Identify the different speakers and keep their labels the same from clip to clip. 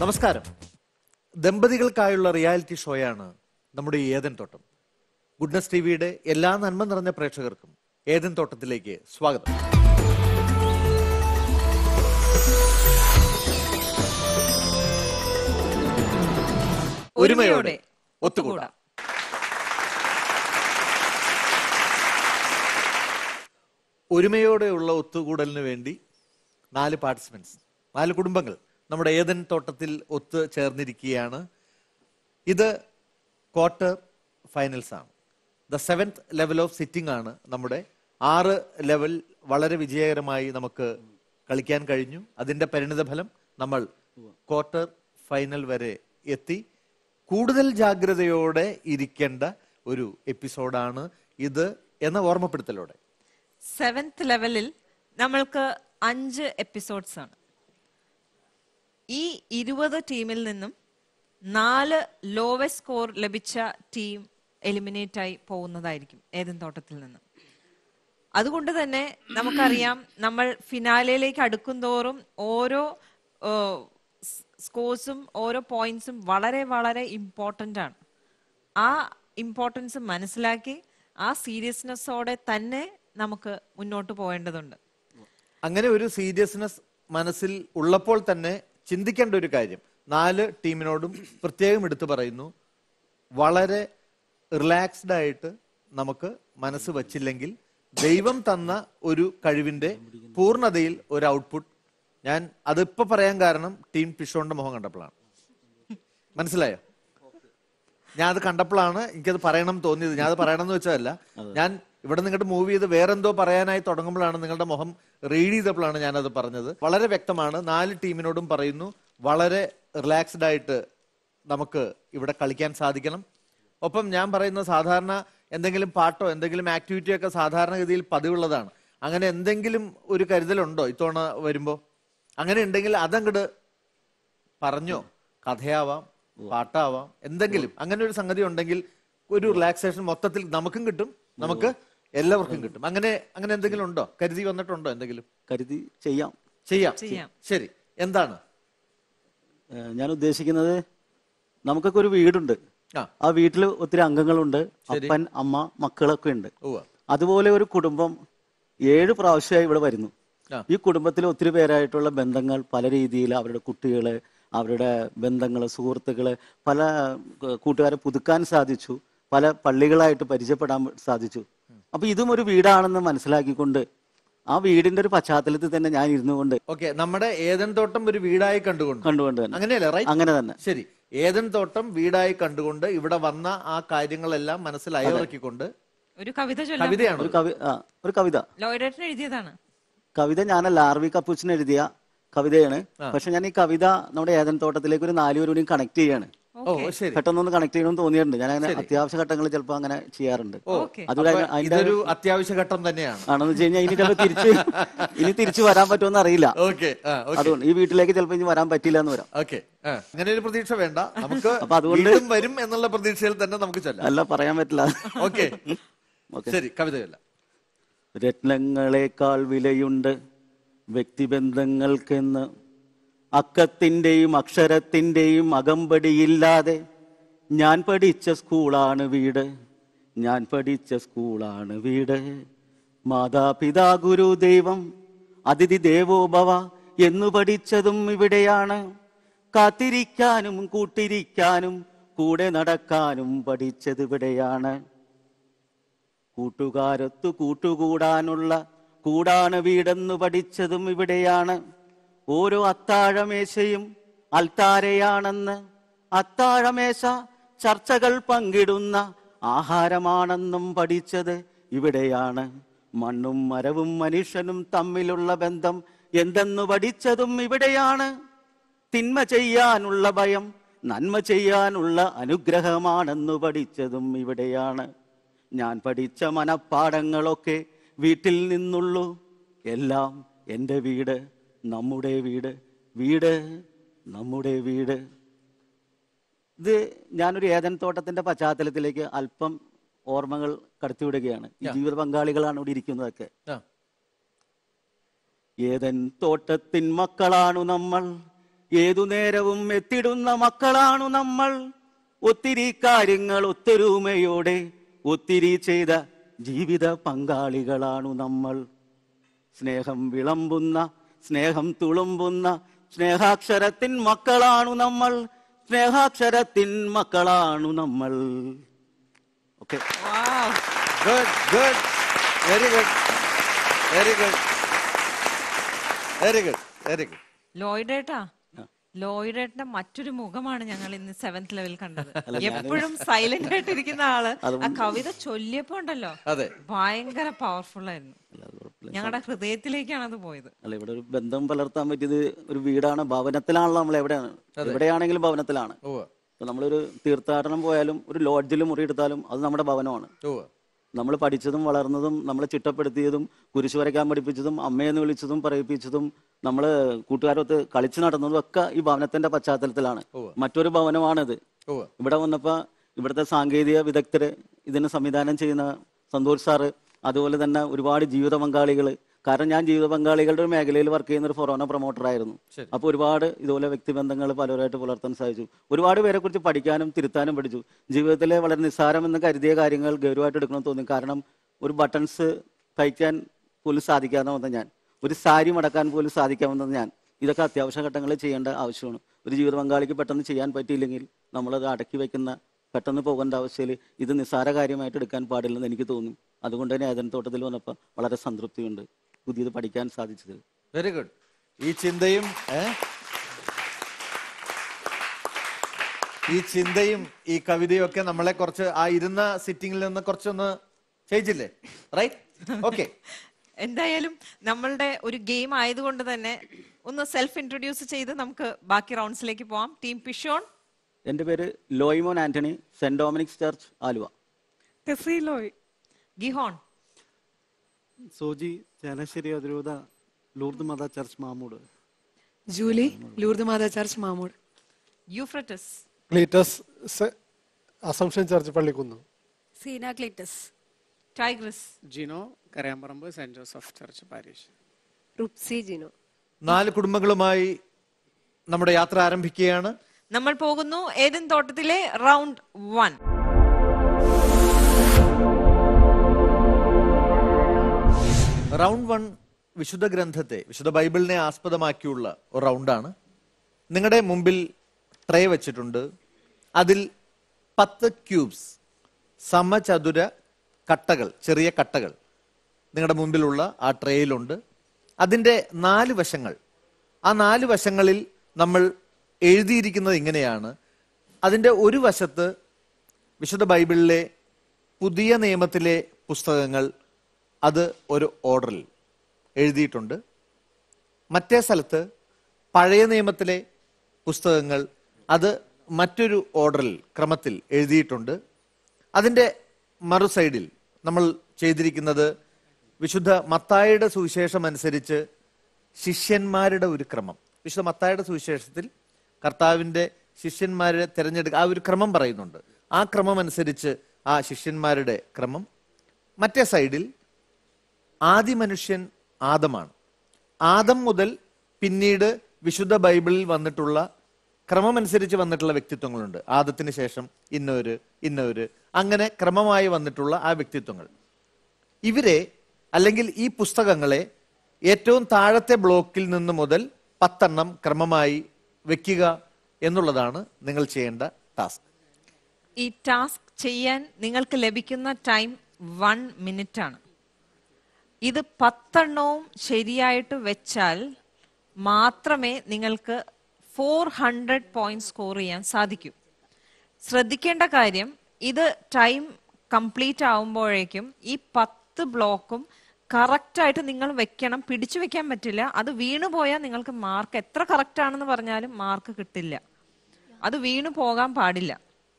Speaker 1: നമസ്കാരം ദമ്പതികൾക്കായുള്ള റിയാലിറ്റി ഷോയാണ് നമ്മുടെ ഈ ഏതൻ തോട്ടം ഗുഡ്നസ് ടി വിയുടെ എല്ലാ നന്മ നിറഞ്ഞ പ്രേക്ഷകർക്കും ഏതൻ തോട്ടത്തിലേക്ക് സ്വാഗതം ഒരുമയോടെ ഒത്തുകൂടാം ഒരുമയോടെയുള്ള ഒത്തുകൂടലിന് വേണ്ടി നാല് പാർട്ടിസിപ്പൻസ് നാല് കുടുംബങ്ങൾ നമ്മുടെ ഏതൻ തോട്ടത്തിൽ ഒത്തു ചേർന്നിരിക്കുകയാണ് ഇത് ക്വാർട്ടർ ഫൈനൽസ് ആണ് the seventh level of sitting ആണ് നമ്മുടെ ആറ് ലെവൽ വളരെ വിജയകരമായി നമുക്ക് കളിക്കാൻ കഴിഞ്ഞു അതിന്റെ പരിണിത ഫലം നമ്മൾ ക്വാർട്ടർ ഫൈനൽ വരെ എത്തി കൂടുതൽ ജാഗ്രതയോടെ ഇരിക്കേണ്ട ഒരു എപ്പിസോഡാണ് ഇത് എന്ന ഓർമ്മപ്പെടുത്തലോടെ
Speaker 2: സെവൻത് ലെവലിൽ നമ്മൾക്ക് അഞ്ച് എപ്പിസോഡ്സ് ആണ് ഈ ഇരുപത് ടീമിൽ നിന്നും നാല് ലോവസ്റ്റ് സ്കോർ ലഭിച്ച ടീം എലിമിനേറ്റ് ആയി പോകുന്നതായിരിക്കും ഏതൻ തോട്ടത്തിൽ നിന്ന് അതുകൊണ്ട് തന്നെ നമുക്കറിയാം നമ്മൾ ഫിനാലയിലേക്ക് അടുക്കും തോറും ഓരോ സ്കോഴ്സും ഓരോ പോയിന്റ്സും വളരെ വളരെ ഇമ്പോർട്ടൻ്റ് ആണ് ആ ഇമ്പോർട്ടൻസ് മനസ്സിലാക്കി ആ സീരിയസ്നെസ്സോടെ തന്നെ നമുക്ക് മുന്നോട്ട് പോകേണ്ടതുണ്ട്
Speaker 1: അങ്ങനെ ഒരു സീരിയസ്നെസ് മനസ്സിൽ ഉള്ളപ്പോൾ തന്നെ ചിന്തിക്കേണ്ട ഒരു കാര്യം നാല് ടീമിനോടും പ്രത്യേകം എടുത്തു പറയുന്നു വളരെ റിലാക്സ്ഡ് ആയിട്ട് നമുക്ക് മനസ്സ് വച്ചില്ലെങ്കിൽ ദൈവം തന്ന ഒരു കഴിവിന്റെ പൂർണ്ണതയിൽ ഒരു ഔട്ട്പുട്ട് ഞാൻ അതിപ്പോ പറയാൻ കാരണം ടീം പിഷോന്റെ മുഖം കണ്ടപ്പോഴാണ് മനസ്സിലായോ ഞാൻ അത് കണ്ടപ്പോഴാണ് എനിക്കത് പറയണം തോന്നിയത് ഞാൻ അത് പറയണം എന്ന് വെച്ചതല്ല ഞാൻ ഇവിടെ നിങ്ങളുടെ മൂവ് ചെയ്ത് വേറെന്തോ പറയാനായി തുടങ്ങുമ്പോഴാണ് നിങ്ങളുടെ മുഖം റീഡ് ചെയ്തപ്പോഴാണ് ഞാനത് പറഞ്ഞത് വളരെ വ്യക്തമാണ് നാല് ടീമിനോടും പറയുന്നു വളരെ റിലാക്സ്ഡ് ആയിട്ട് നമുക്ക് ഇവിടെ കളിക്കാൻ സാധിക്കണം ഒപ്പം ഞാൻ പറയുന്ന സാധാരണ എന്തെങ്കിലും പാട്ടോ എന്തെങ്കിലും ആക്ടിവിറ്റിയോ ഒക്കെ സാധാരണഗതിയിൽ പതിവുള്ളതാണ് അങ്ങനെ എന്തെങ്കിലും ഒരു കരുതലുണ്ടോ ഇത്തവണ വരുമ്പോ അങ്ങനെ ഉണ്ടെങ്കിൽ അതങ്ങട് പറഞ്ഞോ കഥയാവാം പാട്ടാവാം എന്തെങ്കിലും അങ്ങനെ ഒരു സംഗതി ഉണ്ടെങ്കിൽ ഒരു റിലാക്സേഷൻ മൊത്തത്തിൽ നമുക്കും കിട്ടും നമുക്ക് എല്ലാവർക്കും കിട്ടും അങ്ങനെ അങ്ങനെ എന്തെങ്കിലും ഉണ്ടോ കരുതി വന്നിട്ടുണ്ടോ എന്തെങ്കിലും
Speaker 3: കരുതി ചെയ്യാം
Speaker 1: ചെയ്യാം
Speaker 2: ചെയ്യാം.
Speaker 1: ശരി എന്താണ്
Speaker 3: ഏഹ് ഞാൻ ഉദ്ദേശിക്കുന്നത് നമുക്കൊക്കെ ഒരു വീടുണ്ട്
Speaker 1: ആ
Speaker 3: ആ വീട്ടിൽ ഒത്തിരി അംഗങ്ങളുണ്ട് അപ്പൻ അമ്മ മക്കളൊക്കെ ഉണ്ട്
Speaker 1: ഉവ്വ
Speaker 3: അതുപോലെ ഒരു കുടുംബം ഏഴ് പ്രാവശ്യമായി ഇവിടെ വരുന്നു
Speaker 1: ആ.
Speaker 3: ഈ കുടുംബത്തിൽ ഒത്തിരി പേരായിട്ടുള്ള ബന്ധങ്ങൾ പല രീതിയിൽ അവരുടെ കുട്ടികള് അവരുടെ ബന്ധങ്ങള് സുഹൃത്തുക്കള് പല ഏഹ്, കൂട്ടുകാരെ പുതുക്കാൻ സാധിച്ചു പല പള്ളികളായിട്ട് പരിചയപ്പെടാൻ സാധിച്ചു അപ്പൊ ഇതും ഒരു വീടാണെന്ന് മനസ്സിലാക്കിക്കൊണ്ട് ആ വീടിന്റെ ഒരു പശ്ചാത്തലത്തിൽ തന്നെ ഞാൻ ഇരുന്നു കൊണ്ട്
Speaker 1: ഓക്കെ നമ്മുടെ ഏതൻ തോട്ടം ഒരു വീടായി കണ്ടുകൊണ്ട്
Speaker 3: കണ്ടുകൊണ്ട് തന്നെ
Speaker 1: അങ്ങനെയല്ലേ റൈറ്റ്
Speaker 3: അങ്ങനെ തന്നെ
Speaker 1: ശരി ഏതൻ തോട്ടം വീടായി കണ്ടുകൊണ്ട് ഇവിടെ വന്ന ആ കാര്യങ്ങളെല്ലാം മനസ്സിൽ അയവിറക്കിക്കൊണ്ട്
Speaker 2: ഒരു കവിത ചൊല്ലാം
Speaker 1: കവിതയാണ്
Speaker 3: ഒരു കവി ആ ഒരു കവിത
Speaker 2: ലോയിഡേട്ടൻ എഴുതിയതാണ്
Speaker 3: കവിത ഞാനല്ല ആർ വി കപ്പൂച്ചിന് എഴുതിയ കവിതയാണ് പക്ഷെ ഞാൻ ഈ കവിത നമ്മുടെ ഏതൻ തോട്ടത്തിലേക്ക് ഒരു നാലുപേരും കൂടി കണക്ട് ചെയ്യാണ്
Speaker 1: ഓ ശരി
Speaker 3: പെട്ടെന്നൊന്ന് കണക്ട് ചെയ്യണമെന്ന് തോന്നിയിട്ടുണ്ട് ഞാൻ അങ്ങനെ അത്യാവശ്യ ഘട്ടങ്ങളിൽ ചിലപ്പോൾ അങ്ങനെ ചെയ്യാറുണ്ട്
Speaker 2: ഓക്കെ
Speaker 3: അതുകൂടെ
Speaker 1: അപ്പൊ
Speaker 3: അതിന്റെ
Speaker 1: ഇതൊരു അത്യാവശ്യ ഘട്ടം തന്നെയാണ്
Speaker 3: ആണെന്ന് വെച്ച് കഴിഞ്ഞാൽ ഇനി ചിലപ്പോൾ തിരിച്ച് ഇനി തിരിച്ചു വരാൻ പറ്റുമെന്ന് അറിയില്ല
Speaker 1: ഓക്കെ
Speaker 3: അതുകൊണ്ട് ഈ വീട്ടിലേക്ക് ചിലപ്പോൾ ഇനി വരാൻ പറ്റില്ല എന്ന് വരാം
Speaker 1: ഓക്കെ അങ്ങനെ ഒരു പ്രതീക്ഷ വേണ്ട നമുക്ക്
Speaker 3: അപ്പൊ അതുകൊണ്ട്
Speaker 1: വീണ്ടും വരും എന്നുള്ള പ്രതീക്ഷയിൽ തന്നെ നമുക്ക് ചൊല്ലാം
Speaker 3: അല്ല പറയാൻ പറ്റില്ല
Speaker 1: ഓക്കെ
Speaker 3: ഓക്കെ
Speaker 1: ശരി കവിതയല്ല
Speaker 3: രത്നങ്ങളെക്കാൾ വിലയുണ്ട് വ്യക്തിബന്ധങ്ങൾക്കെന്ന് അക്കത്തിൻ്റെയും അക്ഷരത്തിൻ്റെയും അകമ്പടിയില്ലാതെ ഞാൻ പഠിച്ച സ്കൂളാണ് വീട് ഞാൻ പഠിച്ച സ്കൂളാണ് വീട് മാതാപിതാ ഗുരു ദൈവം അതിഥി ദേവോഭവ എന്നു പഠിച്ചതും ഇവിടെയാണ് കാത്തിരിക്കാനും കൂട്ടിരിക്കാനും കൂടെ നടക്കാനും പഠിച്ചത് ഇവിടെയാണ് കൂട്ടുകാരൊത്തു കൂട്ടുകൂടാനുള്ള കൂടാണ് വീടെന്നു പഠിച്ചതും ഇവിടെയാണ് ഓരോ അത്താഴമേശയും അൽത്താരയാണെന്ന് അത്താഴമേശ ചർച്ചകൾ പങ്കിടുന്ന ആഹാരമാണെന്നും പഠിച്ചത് ഇവിടെയാണ് മണ്ണും മരവും മനുഷ്യനും തമ്മിലുള്ള ബന്ധം എന്തെന്നു പഠിച്ചതും ഇവിടെയാണ് തിന്മ ചെയ്യാനുള്ള ഭയം നന്മ ചെയ്യാനുള്ള അനുഗ്രഹമാണെന്നു പഠിച്ചതും ഇവിടെയാണ് ഞാൻ പഠിച്ച മനപ്പാഠങ്ങളൊക്കെ വീട്ടിൽ നിന്നുള്ളൂ എല്ലാം എൻ്റെ വീട് നമ്മുടെ വീട് വീട് നമ്മുടെ വീട് ഇത് ഞാനൊരു ഏതൻ തോട്ടത്തിന്റെ പശ്ചാത്തലത്തിലേക്ക് അല്പം ഓർമ്മകൾ കടത്തിവിടുകയാണ് ഈ ജീവിത പങ്കാളികളാണ് ഇവിടെ ഇരിക്കുന്നതൊക്കെ
Speaker 1: ആ
Speaker 3: ഏതൻ തോട്ടത്തിൻ മക്കളാണു നമ്മൾ ഏതു നേരവും എത്തിടുന്ന മക്കളാണു നമ്മൾ ഒത്തിരി കാര്യങ്ങൾ ഒത്തൊരുമയോടെ ഒത്തിരി ചെയ്ത ജീവിത പങ്കാളികളാണു നമ്മൾ സ്നേഹം വിളമ്പുന്ന സ്നേഹം തുളുമ്പുന്ന സ്നേഹാക്ഷരത്തിൻ മക്കളാണു നമ്മൾ സ്നേഹാക്ഷരത്തിൻ മക്കളാണു നമ്മൾ okay
Speaker 2: wow
Speaker 1: good good very good very good very good very good
Speaker 2: ലോയിഡേട്ടാ ലോയിഡേട്ടന്റെ മറ്റൊരു മുഖമാണ് ഞങ്ങൾ ഇന്ന് സെവൻത് ലെവൽ കണ്ടത് എപ്പോഴും സൈലന്റ് ആയിട്ടിരിക്കുന്ന ആള് ആ കവിത ചൊല്ലിയപ്പോ ഉണ്ടല്ലോ
Speaker 1: അതെ
Speaker 2: ഭയങ്കര പവർഫുൾ ആയിരുന്നു ഞങ്ങളുടെ ഹൃദയത്തിലേക്കാണ് അത് പോയത്
Speaker 3: അല്ല ഇവിടെ ഒരു ബന്ധം പുലർത്താൻ പറ്റിയത് ഒരു വീടാണ് ഭവനത്തിലാണല്ലോ നമ്മൾ എവിടെയാണ് എവിടെയാണെങ്കിലും ഭവനത്തിലാണ്
Speaker 1: ഉവ്വ്
Speaker 3: ഇപ്പൊ നമ്മളൊരു തീർത്ഥാടനം പോയാലും ഒരു ലോഡ്ജിൽ മുറിയെടുത്താലും അത് നമ്മുടെ ഭവനമാണ്
Speaker 1: ഉവ്വ്
Speaker 3: നമ്മൾ പഠിച്ചതും വളർന്നതും നമ്മളെ ചിട്ടപ്പെടുത്തിയതും കുരിശ് വരയ്ക്കാൻ പഠിപ്പിച്ചതും അമ്മയെന്ന് വിളിച്ചതും പറയിപ്പിച്ചതും നമ്മൾ കൂട്ടുകാരൊത്ത് കളിച്ചു നടന്നതും ഒക്കെ ഈ ഭവനത്തിന്റെ പശ്ചാത്തലത്തിലാണ്
Speaker 1: ഉവ്വ്.
Speaker 3: മറ്റൊരു ഭവനമാണിത്
Speaker 1: ഉവ്വ്
Speaker 3: ഇവിടെ വന്നപ്പോ ഇവിടുത്തെ സാങ്കേതിക വിദഗ്ധര് ഇതിന് സംവിധാനം ചെയ്യുന്ന സന്തോഷ് സാറ് അതുപോലെ തന്നെ ഒരുപാട് ജീവിത പങ്കാളികൾ കാരണം ഞാൻ ജീവിത പങ്കാളികളുടെ ഒരു മേഖലയിൽ വർക്ക് ചെയ്യുന്ന ഒരു ഫൊറോന പ്രൊമോട്ടർ ആയിരുന്നു
Speaker 1: ശരി.
Speaker 3: അപ്പൊ ഒരുപാട് ഇതുപോലെ വ്യക്തിബന്ധങ്ങൾ പലരായിട്ട് പുലർത്താൻ സാധിച്ചു ഒരുപാട് പേരെ കുറിച്ച് പഠിക്കാനും തിരുത്താനും പഠിച്ചു ജീവിതത്തിലെ വളരെ നിസ്സാരമെന്ന് കരുതിയ കാര്യങ്ങൾ ഗൗരവമായിട്ട് എടുക്കണമെന്ന് തോന്നി കാരണം ഒരു ബട്ടൺസ് തയ്ക്കാൻ പോലും സാധിക്കാതെ വന്ന ഞാൻ ഒരു സാരി മടക്കാൻ പോലും സാധിക്കാമെന്ന ഞാൻ ഇതൊക്കെ അത്യാവശ്യ ഘട്ടങ്ങളിൽ ചെയ്യേണ്ട ആവശ്യമാണ് ഒരു ജീവിത പങ്കാളിക്ക് പെട്ടെന്ന് ചെയ്യാൻ പറ്റിയില്ലെങ്കിൽ നമ്മളത് അടക്കി വെക്കുന്ന പെട്ടെന്ന് പോകേണ്ട ആവശ്യത്തിൽ ഇത് നിസ്സാര കാര്യമായിട്ട് എടുക്കാൻ പാടില്ലെന്ന് എനിക്ക് തോന്നി അതുകൊണ്ട് തന്നെ ഏതൻ തോട്ടത്തിൽ വന്നപ്പോൾ വളരെ സംതൃപ്തിയുണ്ട് പുതിയത് പഠിക്കാൻ സാധിച്ചത്
Speaker 1: വെരി ഗുഡ് ഈ ചിന്തയും ഏ? ഈ ചിന്തയും ഈ കവിതയും ഒക്കെ നമ്മളെ കുറച്ച് ആ ഇരുന്ന സിറ്റിംഗിൽ നിന്ന് കുറച്ചൊന്ന് ചെയ്യിച്ചില്ലേ റൈറ്റ് ഓക്കെ
Speaker 2: എന്തായാലും നമ്മളുടെ ഒരു ഗെയിം ആയതുകൊണ്ട് തന്നെ ഒന്ന് സെൽഫ് ഇൻട്രൊഡ്യൂസ് ചെയ്ത് നമുക്ക് ബാക്കി റൗണ്ട്സിലേക്ക് പോവാം ടീം പിഷോൺ
Speaker 3: എൻ്റെ പേര് Loymon Antony Saint Dominic's church Aluva
Speaker 4: Tessy Loy
Speaker 2: Gihon
Speaker 5: Soji Chalassery അതിരൂപത Lourdes Matha church Mamood
Speaker 4: Julie Lourdes Matha church Mamood
Speaker 2: Euphrates
Speaker 6: Cleetus സെ- Assumption church Pallikkunnu
Speaker 4: Seena Cleetus
Speaker 2: Tigris
Speaker 7: Jino Karayamparambu Saint Joseph church parish
Speaker 4: Rupsy Jino
Speaker 1: നാല് കുടുംബങ്ങളുമായി നമ്മുടെ യാത്ര ആരംഭിക്കുകയാണ്
Speaker 2: നമ്മൾ പോകുന്നു ഏതൻ തോട്ടത്തിലെ റൗണ്ട് വൺ
Speaker 1: റൗണ്ട് വൺ വിശുദ്ധ ഗ്രന്ഥത്തെ വിശുദ്ധ ബൈബിളിനെ ആസ്പദമാക്കിയുള്ള ഒരു റൗണ്ടാണ് നിങ്ങളുടെ മുമ്പിൽ ട്രേ വെച്ചിട്ടുണ്ട് അതിൽ പത്ത് ക്യൂബ്സ് സമചതുര കട്ടകൾ ചെറിയ കട്ടകൾ നിങ്ങളുടെ മുമ്പിലുള്ള ആ ട്രേയിലുണ്ട് അതിൻ്റെ നാല് വശങ്ങൾ ആ നാല് വശങ്ങളിൽ നമ്മൾ എഴുതിയിരിക്കുന്നത് ഇങ്ങനെയാണ് അതിൻ്റെ ഒരു വശത്ത് വിശുദ്ധ ബൈബിളിലെ പുതിയ നിയമത്തിലെ പുസ്തകങ്ങൾ അത് ഒരു ഓർഡറിൽ എഴുതിയിട്ടുണ്ട് മറ്റേ സ്ഥലത്ത് പഴയ നിയമത്തിലെ പുസ്തകങ്ങൾ അത് മറ്റൊരു ഓർഡറിൽ ക്രമത്തിൽ എഴുതിയിട്ടുണ്ട് അതിൻ്റെ മറു സൈഡിൽ നമ്മൾ ചെയ്തിരിക്കുന്നത് വിശുദ്ധ മത്തായുടെ സുവിശേഷം അനുസരിച്ച് ശിഷ്യന്മാരുടെ ഒരു ക്രമം വിശുദ്ധ മത്തായുടെ സുവിശേഷത്തിൽ കർത്താവിൻ്റെ ശിഷ്യന്മാരെ തിരഞ്ഞെടുക്കുക ആ ഒരു ക്രമം പറയുന്നുണ്ട് ആ ക്രമം അനുസരിച്ച് ആ ശിഷ്യന്മാരുടെ ക്രമം മറ്റേ സൈഡിൽ ആദി മനുഷ്യൻ ആദമാണ് ആദം മുതൽ പിന്നീട് വിശുദ്ധ ബൈബിളിൽ വന്നിട്ടുള്ള ക്രമമനുസരിച്ച് വന്നിട്ടുള്ള വ്യക്തിത്വങ്ങളുണ്ട് ആദത്തിന് ശേഷം ഇന്നൊരു ഇന്നൊരു അങ്ങനെ ക്രമമായി വന്നിട്ടുള്ള ആ വ്യക്തിത്വങ്ങൾ ഇവരെ അല്ലെങ്കിൽ ഈ പുസ്തകങ്ങളെ ഏറ്റവും താഴത്തെ ബ്ലോക്കിൽ നിന്ന് മുതൽ പത്തെണ്ണം ക്രമമായി വെക്കുക എന്നുള്ളതാണ് നിങ്ങൾ ചെയ്യേണ്ട ടാസ്ക്
Speaker 2: ഈ ടാസ്ക് ചെയ്യാൻ നിങ്ങൾക്ക് ലഭിക്കുന്ന ടൈം വൺ മിനിറ്റ് ആണ് ഇത് പത്തെണ്ണവും ശരിയായിട്ട് വെച്ചാൽ മാത്രമേ നിങ്ങൾക്ക് ഫോർ ഹൺഡ്രഡ് പോയിന്റ് സ്കോർ ചെയ്യാൻ സാധിക്കൂ ശ്രദ്ധിക്കേണ്ട കാര്യം ഇത് ടൈം കംപ്ലീറ്റ് ആവുമ്പോഴേക്കും ഈ പത്ത് ബ്ലോക്കും കറക്റ്റായിട്ട് നിങ്ങൾ വെക്കണം പിടിച്ചു വെക്കാൻ പറ്റില്ല അത് വീണു പോയാൽ നിങ്ങൾക്ക് മാർക്ക് എത്ര കറക്റ്റ് ആണെന്ന് പറഞ്ഞാലും മാർക്ക് കിട്ടില്ല അത് വീണു പോകാൻ പാടില്ല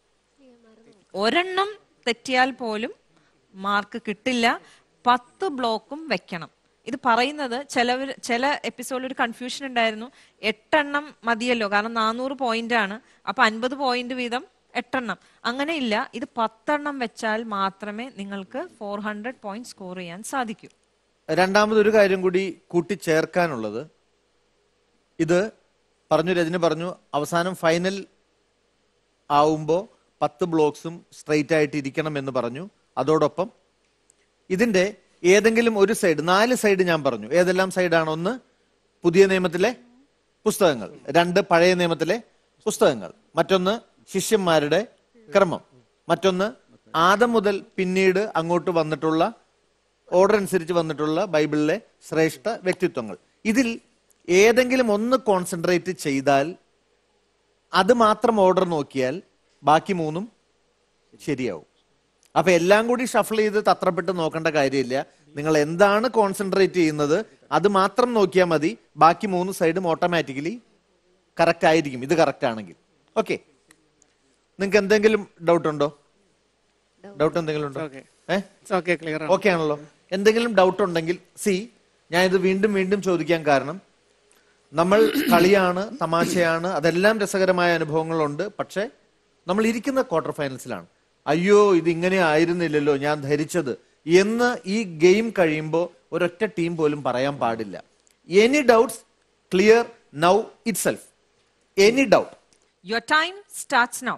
Speaker 2: ഒരെണ്ണം തെറ്റിയാൽ പോലും മാർക്ക് കിട്ടില്ല പത്ത് ബ്ലോക്കും വെക്കണം ഇത് പറയുന്നത് ചിലവർ ചില എപ്പിസോഡിൽ ഒരു കൺഫ്യൂഷൻ ഉണ്ടായിരുന്നു എട്ടെണ്ണം മതിയല്ലോ കാരണം നാനൂറ് പോയിന്റ് ആണ് അപ്പൊ അൻപത് പോയിന്റ് വീതം എട്ടെണ്ണം അങ്ങനെ ഇല്ല ഇത് പത്തെണ്ണം വെച്ചാൽ മാത്രമേ നിങ്ങൾക്ക് ഫോർ ഹൺഡ്രഡ് പോയിന്റ് സ്കോർ ചെയ്യാൻ സാധിക്കൂ
Speaker 1: രണ്ടാമതൊരു കാര്യം കൂടി കൂട്ടിച്ചേർക്കാനുള്ളത് ഇത് പറഞ്ഞു രജനി പറഞ്ഞു അവസാനം ഫൈനൽ ആവുമ്പോൾ പത്ത് ബ്ലോക്സും സ്ട്രെയിറ്റ് ആയിട്ട് ഇരിക്കണം എന്ന് പറഞ്ഞു അതോടൊപ്പം ഇതിന്റെ ഏതെങ്കിലും ഒരു സൈഡ് നാല് സൈഡ് ഞാൻ പറഞ്ഞു ഏതെല്ലാം സൈഡാണ് ഒന്ന് പുതിയ നിയമത്തിലെ പുസ്തകങ്ങൾ രണ്ട് പഴയ നിയമത്തിലെ പുസ്തകങ്ങൾ മറ്റൊന്ന് ശിഷ്യന്മാരുടെ ക്രമം മറ്റൊന്ന് ആദം മുതൽ പിന്നീട് അങ്ങോട്ട് വന്നിട്ടുള്ള ഓർഡർ അനുസരിച്ച് വന്നിട്ടുള്ള ബൈബിളിലെ ശ്രേഷ്ഠ വ്യക്തിത്വങ്ങൾ ഇതിൽ ഏതെങ്കിലും ഒന്ന് കോൺസെൻട്രേറ്റ് ചെയ്താൽ അത് മാത്രം ഓർഡർ നോക്കിയാൽ ബാക്കി മൂന്നും ശരിയാവും അപ്പൊ എല്ലാം കൂടി ഷഫിൾ ചെയ്ത് തത്രപ്പെട്ട് നോക്കേണ്ട കാര്യമില്ല നിങ്ങൾ എന്താണ് കോൺസെൻട്രേറ്റ് ചെയ്യുന്നത് അത് മാത്രം നോക്കിയാൽ മതി ബാക്കി മൂന്ന് സൈഡും ഓട്ടോമാറ്റിക്കലി കറക്റ്റ് ആയിരിക്കും ഇത് കറക്റ്റ് ആണെങ്കിൽ ഓക്കെ നിങ്ങൾക്ക് എന്തെങ്കിലും ഡൗട്ട് ഉണ്ടോ ഡൗട്ട് എന്തെങ്കിലും ഉണ്ടോ
Speaker 7: Okay.
Speaker 1: ഏ
Speaker 7: ഇറ്റ്സ് ഓക്കെ ക്ലിയർ ആണ്
Speaker 1: ഓക്കെ ആണല്ലോ എന്തെങ്കിലും ഡൗട്ട് ഉണ്ടെങ്കിൽ സി ഞാൻ ഇത് വീണ്ടും വീണ്ടും ചോദിക്കാൻ കാരണം നമ്മൾ കളിയാണ് തമാശയാണ് അതെല്ലാം രസകരമായ അനുഭവങ്ങളുണ്ട് പക്ഷെ നമ്മൾ ഇരിക്കുന്ന ക്വാർട്ടർ ഫൈനൽസിലാണ് അയ്യോ ഇത് ഇങ്ങനെ ആയിരുന്നില്ലല്ലോ ഞാൻ ധരിച്ചത് എന്ന് ഈ ഗെയിം കഴിയുമ്പോൾ ഒരൊറ്റ ടീം പോലും പറയാൻ പാടില്ല any doubts clear now it self any
Speaker 2: Your time starts now.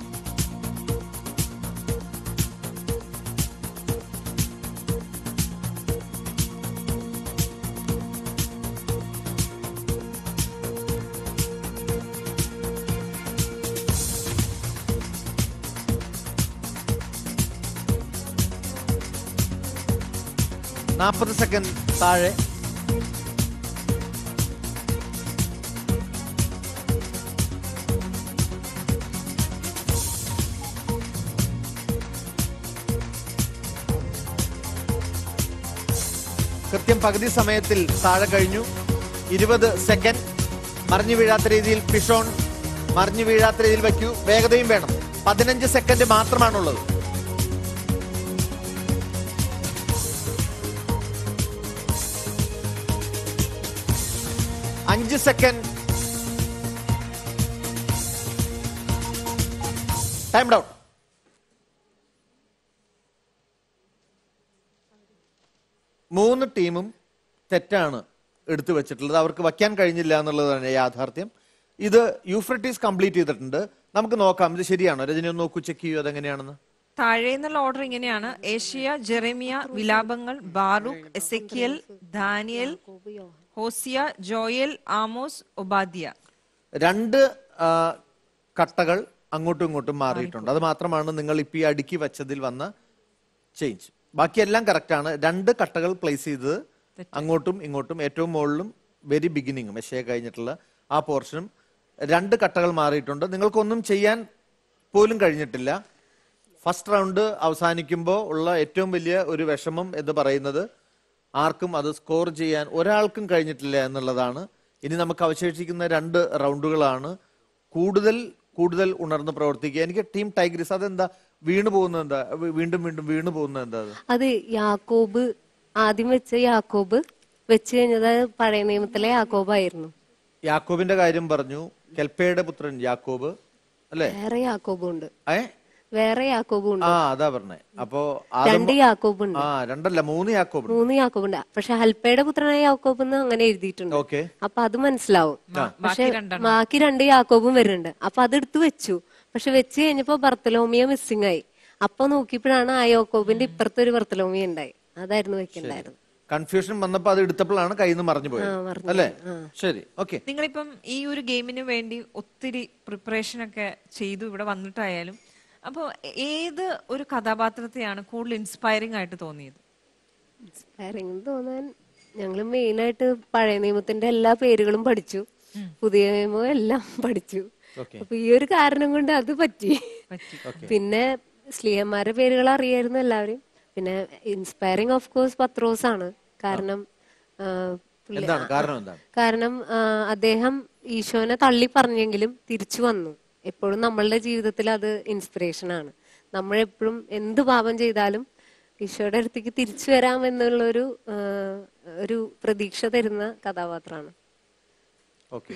Speaker 1: നാൽപ്പത് സെക്കൻഡ് താഴെ കൃത്യം പകുതി സമയത്തിൽ താഴെ കഴിഞ്ഞു ഇരുപത് സെക്കൻഡ് മറിഞ്ഞു വീഴാത്ത രീതിയിൽ പിഷോൺ മറിഞ്ഞു വീഴാത്ത രീതിയിൽ വയ്ക്കൂ വേഗതയും വേണം പതിനഞ്ച് സെക്കൻഡ് മാത്രമാണുള്ളത് അഞ്ച് സെക്കൻഡ് ടൈം ഡൗൺ മൂന്ന് ടീമും തെറ്റാണ് എടുത്തു വെച്ചിട്ടുള്ളത് അവർക്ക് വയ്ക്കാൻ കഴിഞ്ഞില്ല എന്നുള്ളതാണ് യാഥാർത്ഥ്യം ഇത് യൂഫ്രട്ടീസ് കംപ്ലീറ്റ് ചെയ്തിട്ടുണ്ട് നമുക്ക് നോക്കാം ഇത് ശരിയാണോ രജനി ഒന്ന് നോക്കൂ ചെക്ക് ചെയ്യൂ അതെങ്ങനെയാണെന്ന്
Speaker 2: താഴെ നിന്നുള്ള ഓർഡർ ഇങ്ങനെയാണ് ഏഷ്യ ജെറേമിയ വിലാപങ്ങൾ Baruch Ezekiel Daniel Hosea Joel Amos Obadiah
Speaker 1: രണ്ട് ആ, കട്ടകൾ അങ്ങോട്ടും ഇങ്ങോട്ടും മാറിയിട്ടുണ്ട് അത് മാത്രമാണ് നിങ്ങൾ ഇപ്പൊ ഈ അടുക്കി വെച്ചതിൽ വന്ന ചേഞ്ച് ബാക്കിയെല്ലാം കറക്റ്റ് ആണ് രണ്ട് കട്ടകൾ പ്ലേസ് ചെയ്തത് അങ്ങോട്ടും ഇങ്ങോട്ടും ഏറ്റവും മുകളിലും വെരി ബിഗിനിങ്ങും എഷയെ കഴിഞ്ഞിട്ടുള്ള ആ പോർഷനും രണ്ട് കട്ടകൾ മാറിയിട്ടുണ്ട് നിങ്ങൾക്കൊന്നും ചെയ്യാൻ പോലും കഴിഞ്ഞിട്ടില്ല ഫസ്റ്റ് റൗണ്ട് അവസാനിക്കുമ്പോൾ ഉള്ള ഏറ്റവും വലിയ ഒരു വിഷമം എന്ന് പറയുന്നത് ആർക്കും അത് സ്കോർ ചെയ്യാൻ ഒരാൾക്കും കഴിഞ്ഞിട്ടില്ല എന്നുള്ളതാണ് ഇനി നമുക്ക് അവശേഷിക്കുന്ന രണ്ട് റൗണ്ടുകളാണ് കൂടുതൽ കൂടുതൽ ഉണർന്ന് പ്രവർത്തിക്കുക എനിക്ക് ടീം ടൈഗ്രിസ് അതെന്താ വീണു പോകുന്നത് എന്താ വീ- വീണ്ടും വീണ്ടും വീണു പോകുന്നത് എന്താ അത്
Speaker 8: അത് യാക്കോബ് ആദ്യം വെച്ച യാക്കോബ് വെച്ച് കഴിഞ്ഞത് പഴയ നിയമത്തിലെ യാക്കോബായിരുന്നു
Speaker 1: യാക്കോബിന്റെ കാര്യം പറഞ്ഞു കെൽപ്പയുടെ പുത്രൻ യാക്കോബ് അല്ലേ
Speaker 8: വേറെ യാക്കോബും ഉണ്ട്
Speaker 1: ഏ
Speaker 8: വേറെ യാക്കോബും ഉണ്ട്
Speaker 1: ആ അതാ പറഞ്ഞേ അപ്പോ ആദം
Speaker 8: രണ്ട് യാക്കോബ് ഉണ്ട്
Speaker 1: ആ രണ്ടല്ല മൂന്ന് യാക്കോബ്
Speaker 8: മൂന്ന് യാക്കോബ് ഉണ്ട് പക്ഷെ ഹൽപ്പയുടെ പുത്രനായ യാക്കോബ് എന്ന് അങ്ങനെ എഴുതിയിട്ടുണ്ട്
Speaker 1: ഓക്കെ
Speaker 8: അപ്പൊ അത് മനസ്സിലാവും പക്ഷെ
Speaker 2: ബാക്കി രണ്ടെണ്ണം.
Speaker 8: ബാക്കി രണ്ട് യാക്കോബും വരുന്നുണ്ട് അപ്പൊ അത് എടുത്തു വെച്ചു പക്ഷെ വെച്ച് കഴിഞ്ഞപ്പോ ബർത്തലോമിയ മിസ്സിംഗ് ആയി അപ്പൊ നോക്കിയപ്പോഴാണ് ആ യാക്കോബിന്റെ ഇപ്പുറത്തെ ഒരു ബർത്തലോമിയ ഉണ്ടായി അതായിരുന്നു വെക്കണ്ടായിരുന്നു
Speaker 1: കൺഫ്യൂഷൻ വന്നപ്പോ അത് എടുത്തപ്പോഴാണ് കയ്യിൽ നിന്ന് മറിഞ്ഞു പോയത്
Speaker 8: മറിഞ്ഞു
Speaker 1: അല്ലേ ശരി ഓക്കെ
Speaker 2: നിങ്ങളിപ്പം ഈ ഒരു ഗെയിമിന് വേണ്ടി ഒത്തിരി പ്രിപ്പറേഷൻ ഒക്കെ ചെയ്തു ഇവിടെ വന്നിട്ടായാലും അപ്പോൾ ഏത് ഒരു കഥാപാത്രത്തെയാണ് കൂടുതൽ ഇൻസ്പയറിംഗ് ആയിട്ട് തോന്നിയത്
Speaker 8: ഇൻസ്പയറിംഗ് തോന്നാൻ ഞങ്ങൾ മെയിനായിട്ട് പഴയ നിയമത്തിന്റെ എല്ലാ പേരുകളും പഠിച്ചു പുതിയ നിയമം എല്ലാം പഠിച്ചു അപ്പൊ ഈ ഒരു കാരണം കൊണ്ട് അത് പറ്റി പിന്നെ സ്ലീഹന്മാരുടെ പേരുകൾ അറിയായിരുന്നു എല്ലാവരും പിന്നെ ഇൻസ്പയറിംഗ് ഓഫ് കോഴ്സ് പത്രോസ് ആണ് കാരണം ആ, പുള്ളി-
Speaker 1: എന്താണ് കാരണം എന്താണ്
Speaker 8: കാരണം ആ, അദ്ദേഹം ഈശോനെ തള്ളി പറഞ്ഞെങ്കിലും തിരിച്ചു വന്നു എപ്പോഴും നമ്മളുടെ ജീവിതത്തിൽ അത് ഇൻസ്പിറേഷൻ ആണ് നമ്മൾ എപ്പോഴും എന്ത് പാപം ചെയ്താലും ഈശോയുടെ അടുത്തേക്ക് തിരിച്ചു വരാം എന്നുള്ളൊരു ആ, ഒരു പ്രതീക്ഷ തരുന്ന കഥാപാത്രമാണ്
Speaker 1: ഓക്കെ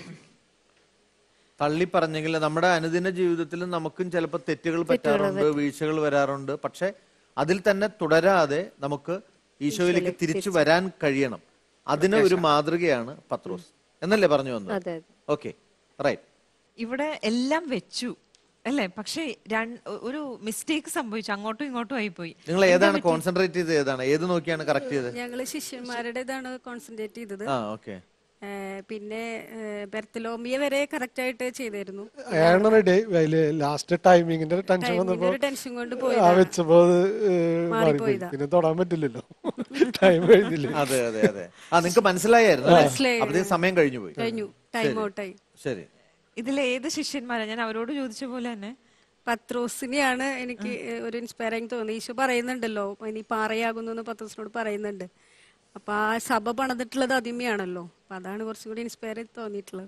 Speaker 1: തള്ളി പറഞ്ഞെങ്കിൽ നമ്മുടെ അനുദിന ജീവിതത്തിൽ നമുക്കും ചിലപ്പോൾ തെറ്റുകൾ പറ്റാറുണ്ട് വീഴ്ചകൾ വരാറുണ്ട് പക്ഷെ അതിൽ തന്നെ തുടരാതെ നമുക്ക് ഈശോയിലേക്ക് തിരിച്ചു വരാൻ കഴിയണം അതിന് ഒരു മാതൃകയാണ് പത്രോസ് എന്നല്ലേ പറഞ്ഞു വന്നത്
Speaker 8: അതെ
Speaker 1: ഓക്കെ റൈറ്റ്
Speaker 2: ഇവിടെ എല്ലാം വെച്ചു അല്ലേ പക്ഷേ രണ്ട് ഒരു മിസ്റ്റേക്ക് സംഭവിച്ചു അങ്ങോട്ടും ഇങ്ങോട്ടും ആയിപ്പോയി
Speaker 1: നിങ്ങൾ ഏതാണ് കോൺസെൻട്രേറ്റ് ചെയ്ത് ഏതാണ് ഏത് നോക്കിയാണ് കറക്റ്റ് ചെയ്തത്
Speaker 4: ഞങ്ങള് ശിഷ്യന്മാരുടേതാണ് കോൺസെൻട്രേറ്റ് ചെയ്തത്
Speaker 1: ആ ഓക്കെ
Speaker 4: ഏഹ് പിന്നെ ബെർത്തലോമിയ വരെ കറക്റ്റ് ആയിട്ട് ചെയ്തായിരുന്നു
Speaker 6: അയാണ് റെഡി അതില് ലാസ്റ്റ് ടൈമിങ്ങിന്റെ ടെൻഷൻ വന്നപ്പോ
Speaker 4: ഒരു ടെൻഷൻ കൊണ്ട്
Speaker 6: ആ
Speaker 4: പോയതാണ്
Speaker 6: വെച്ചപ്പോ അത് ഏഹ്, മാറിപ്പോയി പിന്നെ തൊടാൻ പറ്റില്ലല്ലോ ടൈം കഴിഞ്ഞില്ലേ
Speaker 1: അതെ അതെ അതെ ആ നിങ്ങൾക്ക് മനസ്സിലായിരുന്നു അല്ലേ?
Speaker 4: മനസ്സിലായി.
Speaker 1: അപ്പത്തേക്കും സമയം കഴിഞ്ഞു പോയി
Speaker 4: കഴിഞ്ഞു ടൈം ഔട്ടായി
Speaker 1: ശരി
Speaker 2: ഇതിൽ ഏത് ശിഷ്യന്മാരാ ഞാൻ അവരോട് ചോദിച്ച പോലെ തന്നെ
Speaker 4: പത്രോസിനെയാണ് എനിക്ക് ഒരു ഇൻസ്പയറിങ് തോന്നി ഈശോ പറയുന്നുണ്ടല്ലോ ഇനി പാറയാകുന്നു എന്ന് പത്രോസിനോട് പറയുന്നുണ്ട് അപ്പൊ ആ സഭ പണിതിട്ടുള്ളത് അതിമയാണല്ലോ അപ്പൊ അതാണ് കുറച്ചും കൂടി ഇൻസ്പയർ തോന്നിയിട്ടുള്ളത്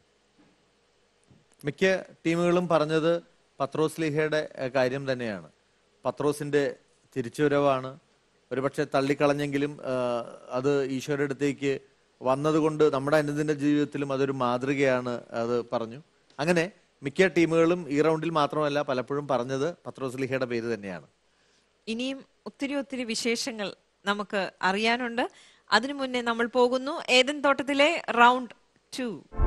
Speaker 1: മിക്ക ടീമുകളും പറഞ്ഞത് പത്രോസ് ലീഹയുടെ ഏഹ്, കാര്യം തന്നെയാണ് പത്രോസിന്റെ തിരിച്ചുവരവാണ് ഒരുപക്ഷെ തള്ളിക്കളഞ്ഞെങ്കിലും ആഹ്, അത് ഈശോയുടെ അടുത്തേക്ക് വന്നതുകൊണ്ട് നമ്മുടെ അനുദിന ജീവിതത്തിലും അതൊരു മാതൃകയാണ് അത് പറഞ്ഞു അങ്ങനെ മിക്ക ടീമുകളും ഈ റൗണ്ടിൽ മാത്രമല്ല പലപ്പോഴും പറഞ്ഞത് പത്രോസ് ലീഹയുടെ പേര് തന്നെയാണ്
Speaker 2: ഇനിയും ഒത്തിരി ഒത്തിരി വിശേഷങ്ങൾ നമുക്ക് അറിയാനുണ്ട് അതിനു മുന്നേ നമ്മൾ പോകുന്നു ഏതൻ തോട്ടത്തിലെ റൗണ്ട് ടു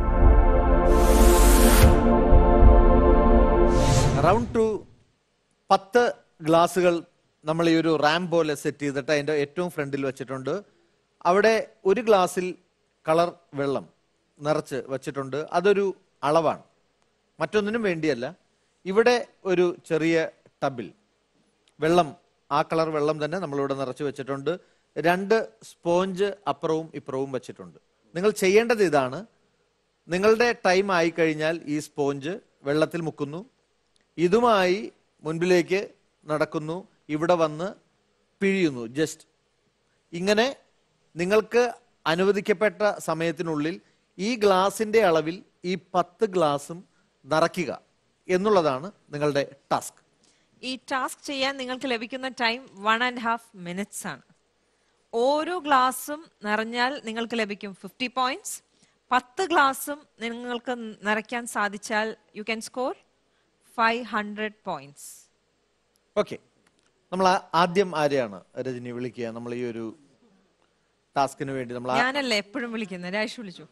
Speaker 1: റൗണ്ട് ടു പത്ത് ഗ്ലാസുകൾ നമ്മൾ ഈ ഒരു റാം പോലെ സെറ്റ് ചെയ്തിട്ട് അതിന്റെ ഏറ്റവും ഫ്രണ്ടിൽ വെച്ചിട്ടുണ്ട് അവിടെ ഒരു ഗ്ലാസ്സിൽ കളർ വെള്ളം നിറച്ച് വെച്ചിട്ടുണ്ട് അതൊരു അളവാണ് മറ്റൊന്നിനും വേണ്ടിയല്ല ഇവിടെ ഒരു ചെറിയ ടബിൽ വെള്ളം ആ കളർ വെള്ളം തന്നെ നമ്മളിവിടെ നിറച്ച് വെച്ചിട്ടുണ്ട് രണ്ട് സ്പോഞ്ച് അപ്പുറവും ഇപ്പുറവും വെച്ചിട്ടുണ്ട് നിങ്ങൾ ചെയ്യേണ്ടത് ഇതാണ് നിങ്ങളുടെ ടൈം ആയി കഴിഞ്ഞാൽ ഈ സ്പോഞ്ച് വെള്ളത്തിൽ മുക്കുന്നു ഇതുമായി മുൻപിലേക്ക് നടക്കുന്നു ഇവിടെ വന്ന് പിഴിയുന്നു ജസ്റ്റ് ഇങ്ങനെ നിങ്ങൾക്ക് അനുവദിക്കപ്പെട്ട സമയത്തിനുള്ളിൽ ഈ ഗ്ലാസിന്റെ അളവിൽ ഈ പത്ത് ഗ്ലാസും നിറയ്ക്കുക എന്നുള്ളതാണ് നിങ്ങളുടെ ടാസ്ക്
Speaker 2: ഈ ടാസ്ക് ചെയ്യാൻ നിങ്ങൾക്ക് ലഭിക്കുന്ന time one and half minutes ആണ് ഓരോ ഗ്ലാസും നിറഞ്ഞാൽ നിങ്ങൾക്ക് ലഭിക്കും ഫിഫ്റ്റി പോയിന്റ്സ് പത്ത് ഗ്ലാസും നിങ്ങൾക്ക് നിറയ്ക്കാൻ സാധിച്ചാൽ you can score five hundred points
Speaker 1: okay നമ്മൾ ആ- ആദ്യം ആരെയാണ് രജനി വിളിക്കുക നമ്മൾ ഈ ഒരു ടാസ്കിന് വേണ്ടി നമ്മൾ ആ-
Speaker 2: ഞാനല്ലേ എപ്പോഴും വിളിക്കുന്നത് രാജ് വിളിച്ചു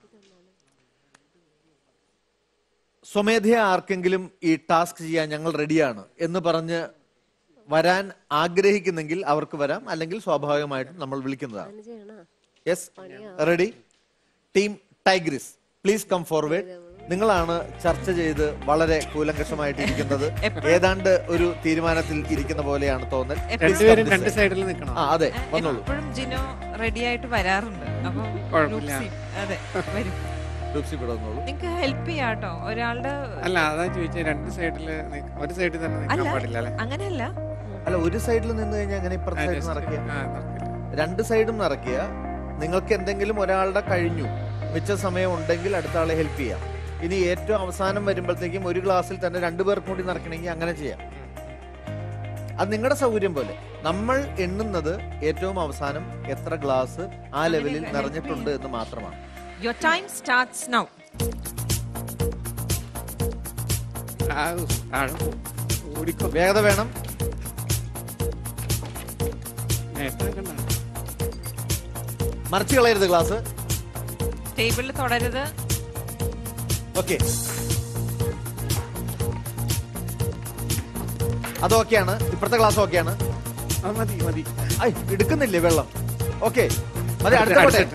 Speaker 1: സ്വമേധയാ ആർക്കെങ്കിലും ഈ ടാസ്ക് ചെയ്യാൻ ഞങ്ങൾ റെഡിയാണ് എന്ന് പറഞ്ഞ് വരാൻ ആഗ്രഹിക്കുന്നെങ്കിൽ അവർക്ക് വരാം അല്ലെങ്കിൽ സ്വാഭാവികമായിട്ടും നമ്മൾ വിളിക്കുന്നതാണ് yes ready team Tigris please come forward നിങ്ങളാണ് ചർച്ച ചെയ്ത് വളരെ കൂലങ്കഷമായിട്ട് ഇരിക്കുന്നത് ഏതാണ്ട് ഒരു തീരുമാനത്തിൽ ഇരിക്കുന്ന പോലെയാണ് തോന്നൽ Please come
Speaker 7: രണ്ടുപേരും
Speaker 1: this
Speaker 7: രണ്ട്
Speaker 1: side.
Speaker 7: സൈഡിൽ നിൽക്കണം
Speaker 1: ആ അതെ വന്നോളൂ
Speaker 2: എപ്പോഴും ജിനോ റെഡി ആയിട്ട് വരാറുണ്ട് അപ്പം
Speaker 7: കുഴപ്പമില്ല.
Speaker 2: ലൂസി, അതെ വരും
Speaker 1: ലൂപ്സി ഇവിടെ വന്നോളൂ
Speaker 2: നിങ്ങൾക്ക് ഹെൽപ്പ് ചെയ്യാട്ടോ ഒരാളുടെ
Speaker 7: അല്ല അതാ ചോദിച്ചത് രണ്ട് സൈഡിൽ ഒരു സൈഡിൽ തന്നെ നിൽക്കാൻ
Speaker 2: അല്ല
Speaker 7: പാടില്ല അല്ലെ
Speaker 2: അങ്ങനെയല്ല
Speaker 1: അല്ല ഒരു സൈഡിൽ നിന്ന് കഴിഞ്ഞാൽ അങ്ങനെ ഇപ്പുറത്തെ സൈഡിൽ നിറയ്ക്കുക രണ്ട് സൈഡും നിറയ്ക്കുക നിങ്ങൾക്ക് എന്തെങ്കിലും ഒരാളുടെ കഴിഞ്ഞു മിച്ച സമയം ഉണ്ടെങ്കിൽ അടുത്ത ആളെ ഹെൽപ്പ് ചെയ്യാം ഇനി ഏറ്റവും അവസാനം വരുമ്പോഴത്തേക്കും ഒരു ഗ്ലാസ്സിൽ തന്നെ രണ്ടു പേർക്കും കൂടി നിറയ്ക്കണമെങ്കിൽ അങ്ങനെ ചെയ്യാം അത് നിങ്ങളുടെ സൗകര്യം പോലെ നമ്മൾ എണ്ണുന്നത് ഏറ്റവും അവസാനം എത്ര ഗ്ലാസ് ആ ലെവലിൽ നിറഞ്ഞിട്ടുണ്ട് എന്ന് മാത്രമാണ്
Speaker 2: യുവർ ടൈം സ്റ്റാർട്ട്സ് നൗ
Speaker 7: ഓടിക്കോ
Speaker 1: വേഗത വേണം
Speaker 7: നേരത്തെ കണ്ട
Speaker 1: മറിച്ച് കളയരുത് ഗ്ലാസ്
Speaker 2: ടേബിളിൽ തുടരുത്
Speaker 1: ഓക്കെ അത് ഓക്കെയാണ് ഇപ്പുറത്തെ ഗ്ലാസ് ഓക്കെയാണ്
Speaker 7: അത് മതി മതി
Speaker 1: ഐ എടുക്കുന്നില്ലേ വെള്ളം ഓക്കെ മതി അടുത്ത
Speaker 7: അടുത്ത,
Speaker 1: കോട്ടെ
Speaker 7: അടുത്ത.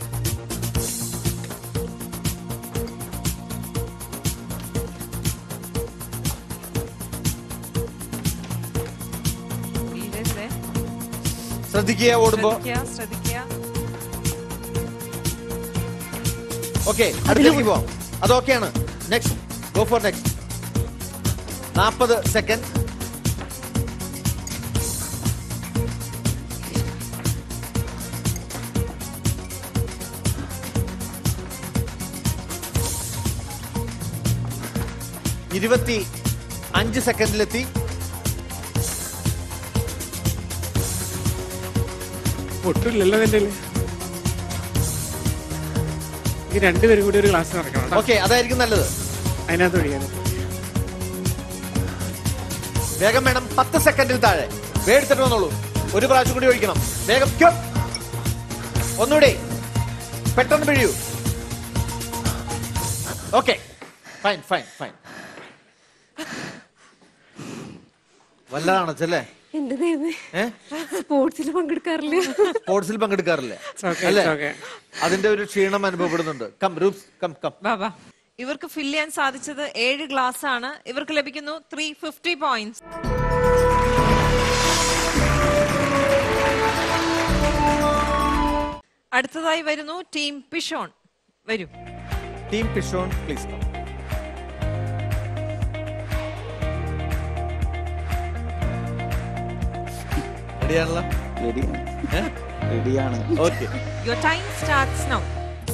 Speaker 2: വീഴരുതേ.
Speaker 1: ശ്രദ്ധിക്കുക ഓടുമ്പോ
Speaker 2: ശ്രദ്ധിക്കുക ശ്രദ്ധിക്കുക
Speaker 1: ഓക്കെ അടുത്തേക്ക് പോവാം അത് ഓക്കെയാണ് നെക്സ്റ്റ് ഗോ ഫോർ നെക്സ്റ്റ് നാൽപ്പത് സെക്കൻഡ് ഇരുപത്തി അഞ്ച് സെക്കൻഡിലെത്തി
Speaker 7: ഒട്ടുമില്ലല്ലോ എന്റെ ഈ രണ്ടുപേരും കൂടി ഒരു ക്ലാസ് നടക്കണം കേട്ടോ.
Speaker 1: ഓക്കെ അതായിരിക്കും നല്ലത്
Speaker 7: അതിനകത്ത് ഒഴിയാൻ
Speaker 1: വേഗം വേണം പത്ത് സെക്കൻഡിൽ താഴെ വേടിച്ചിട്ട് വന്നോളൂ ഒരു പ്രാവശ്യം കൂടി ഒഴിക്കണം വേഗം ക്യോ. ഒന്നുകൂടി പെട്ടെന്ന് പിഴിയൂ ഓക്കെ ഫൈൻ ഫൈൻ ഫൈൻ വല്ലതാണച്ചല്ലേ
Speaker 8: എന്റെ ദൈവമേ
Speaker 1: ഏ
Speaker 8: സ്പോർട്സിൽ പങ്കെടുക്കാറില്ല
Speaker 1: സ്പോർട്സിൽ പങ്കെടുക്കാറില്ലേ
Speaker 7: okay,
Speaker 1: അല്ലേ
Speaker 7: it's okay.
Speaker 1: അതിന്റെ ഒരു ക്ഷീണം അനുഭവപ്പെടുന്നുണ്ട് കം റൂപ്സ് കം കം
Speaker 2: ബാബാ ഇവർക്ക് ഫിൽ ചെയ്യാൻ സാധിച്ചത് ഏഴ് ഗ്ലാസ് ആണ് ഇവർക്ക് ലഭിക്കുന്നു ത്രീ ഫിഫ്റ്റി പോയിന്റ്സ് അടുത്തതായി വരുന്നു ടീം പിഷോൺ വരൂ
Speaker 1: ടീം പിഷോൺ പ്ലീസ് കം റെഡിയാണല്ലോ
Speaker 3: റെഡിയാണ് റെഡിയാണ്
Speaker 1: okay
Speaker 2: your time starts now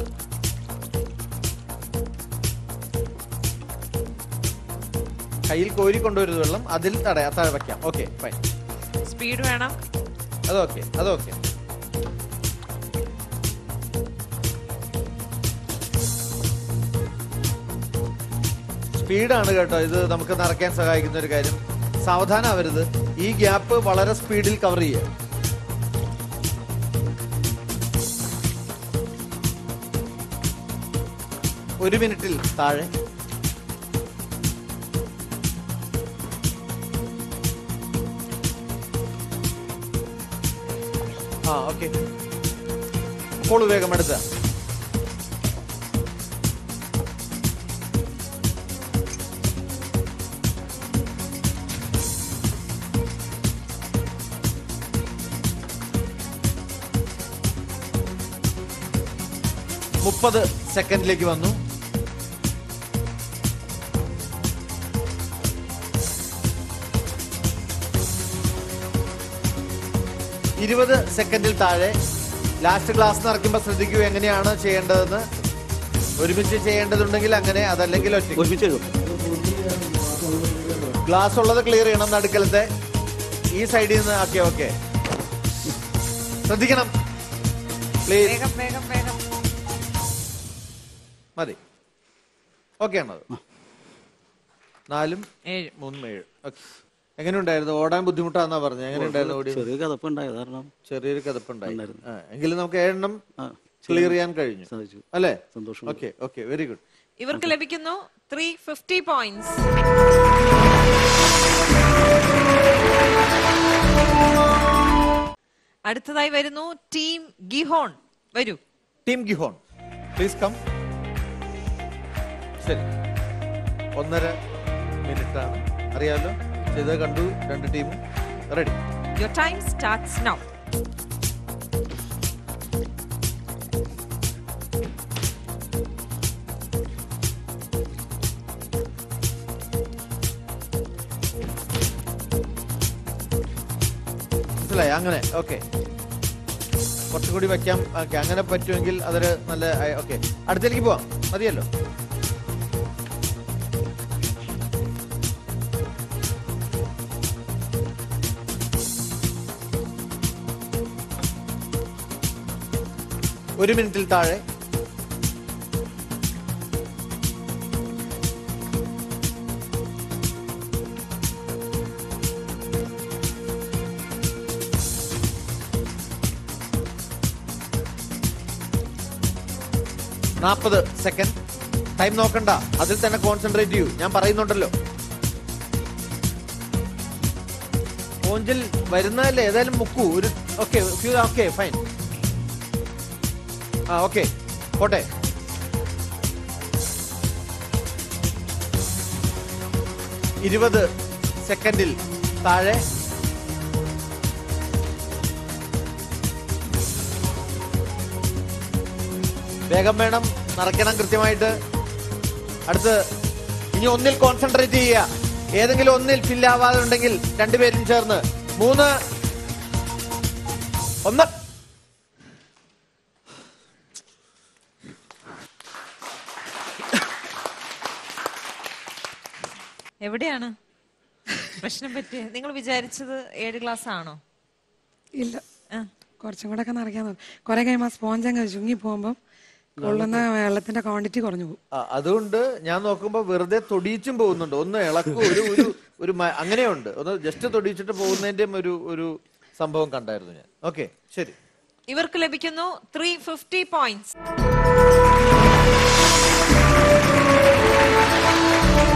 Speaker 1: കയ്യിൽ കോരി കൊണ്ടുവരുന്നത് വെള്ളം അതിൽ തടയാ താഴെ വെക്കാം ഓക്കെ ഫൈൻ
Speaker 2: സ്പീഡ് വേണം
Speaker 1: അതൊക്കെ അതൊക്കെ സ്പീഡാണ് കേട്ടോ ഇത് നമുക്ക് നിറയ്ക്കാൻ സഹായിക്കുന്ന ഒരു കാര്യം സാവധാനം ആവരുത് ഈ ഗ്യാപ്പ് വളരെ സ്പീഡിൽ കവർ ചെയ്യുക ഒരു മിനിറ്റിൽ താഴെ ആ ഓക്കെ കോള് വേഗം എടുത്ത മുപ്പത് സെക്കൻഡിലേക്ക് വന്നു ഇരുപത് സെക്കൻഡിൽ താഴെ ലാസ്റ്റ് ക്ലാസ് നിറയ്ക്കുമ്പോൾ ശ്രദ്ധിക്കൂ എങ്ങനെയാണ് ചെയ്യേണ്ടതെന്ന് ഒരുമിച്ച് ചെയ്യേണ്ടതുണ്ടെങ്കിൽ അങ്ങനെ അതല്ലെങ്കിൽ ഒറ്റ
Speaker 3: ഒരുമിച്ച് എഴുതും
Speaker 1: ഗ്ലാസ് ഉള്ളത് ക്ലിയർ ചെയ്യണം നടുക്കലത്തെ ഈ സൈഡിൽ നിന്ന് ഓക്കെ ഓക്കെ ശ്രദ്ധിക്കണം പ്ലീസ്
Speaker 2: വേഗം വേഗം വേഗം
Speaker 1: മതി ഓക്കെ ആണത് നാലും
Speaker 2: ഏഴ്
Speaker 1: മൂന്നും ഏഴ് ഓക്കെ എങ്ങനെയുണ്ടായിരുന്നു ഓടാൻ ബുദ്ധിമുട്ടാന്നാ പറഞ്ഞത് എങ്ങനെയുണ്ടായിരുന്നു ഓടി
Speaker 3: ചെറിയ കഥപ്പുണ്ടായി കാരണം
Speaker 1: ചെറിയൊരു കഥപ്പുണ്ടായി
Speaker 3: ഉണ്ടായിരുന്നു.
Speaker 1: ആ, എങ്കിലും നമുക്ക് ഏഴെണ്ണം
Speaker 3: ആ,
Speaker 1: ക്ലിയർ ചെയ്യാൻ കഴിഞ്ഞു
Speaker 3: സാധിച്ചു
Speaker 1: അല്ലേ
Speaker 3: സന്തോഷം
Speaker 1: ഓക്കെ ഓക്കെ വെരി ഗുഡ്
Speaker 2: ഇവർക്ക് ലഭിക്കുന്നു ത്രീ ഫിഫ്റ്റി പോയിന്റ്സ് അടുത്തതായി വരുന്നു ടീം ഗിഹോൺ വരൂ
Speaker 1: ടീം ഗിഹോൺ പ്ലീസ് കം ശരി ഒന്നര മിനിറ്റ് ആണ് അറിയാലോ ചെയ്ത് കണ്ടു രണ്ട് ടീമും ready
Speaker 2: your time starts now
Speaker 1: മനസ്സിലായി അങ്ങനെ ഓക്കെ കുറച്ചുകൂടി വെക്കാം ഓക്കെ അങ്ങനെ പറ്റുമെങ്കിൽ അതൊരു നല്ല ഓക്കെ അടുത്തേക്ക് പോവാം മതിയല്ലോ ഒരു മിനിറ്റിൽ താഴെ നാൽപ്പത് സെക്കൻഡ് ടൈം നോക്കണ്ട അതിൽ തന്നെ കോൺസെൻട്രേറ്റ് ചെയ്യൂ ഞാൻ പറയുന്നുണ്ടല്ലോ ഓഞ്ചിൽ വരുന്നതല്ലേ ഏതായാലും മുക്കൂ ഒരു ഓക്കെ ഓക്കെ ഫൈൻ ആ ഓക്കെ പോട്ടെ ഇരുപത് സെക്കൻഡിൽ താഴെ വേഗം വേണം നിറയ്ക്കണം കൃത്യമായിട്ട് അടുത്ത് ഇനി ഒന്നിൽ കോൺസെൻട്രേറ്റ് ചെയ്യുക ഏതെങ്കിലും ഒന്നിൽ ഫിൽ ആവാതെ ഉണ്ടെങ്കിൽ രണ്ടുപേരും ചേർന്ന് മൂന്ന് ഒന്ന്
Speaker 2: എവിടെയാണ് പ്രശ്നം പറ്റിയ നിങ്ങൾ വിചാരിച്ചത് ഏഴ് ക്ലാസ് ആണോ
Speaker 9: ഇല്ല
Speaker 2: ആ.
Speaker 9: കുറച്ചും കൂടെ ഒക്കെ നിറയ്ക്കാൻ തോന്നും കുറെ കഴിയുമ്പോൾ സ്പോഞ്ച് അങ്ങ് ചുങ്ങി പോകുമ്പോൾ കൊള്ളുന്ന വെള്ളത്തിന്റെ ക്വാണ്ടിറ്റി കുറഞ്ഞു പോകും
Speaker 1: ആ, അതുകൊണ്ട് ഞാൻ നോക്കുമ്പോ വെറുതെ തൊടിയിച്ചും പോകുന്നുണ്ട് ഒന്ന് ഇളക്കും ഒരു ഒരു ഒരു മ- അങ്ങനെയുണ്ട് ഒന്ന് ജസ്റ്റ് തൊടിയിച്ചിട്ട് പോകുന്നതിന്റെയും ഒരു ഒരു സംഭവം കണ്ടായിരുന്നു ഞാൻ ഓക്കെ ശരി
Speaker 2: ഇവർക്ക് ലഭിക്കുന്നു ത്രീ ഫിഫ്റ്റി പോയിന്റ്സ്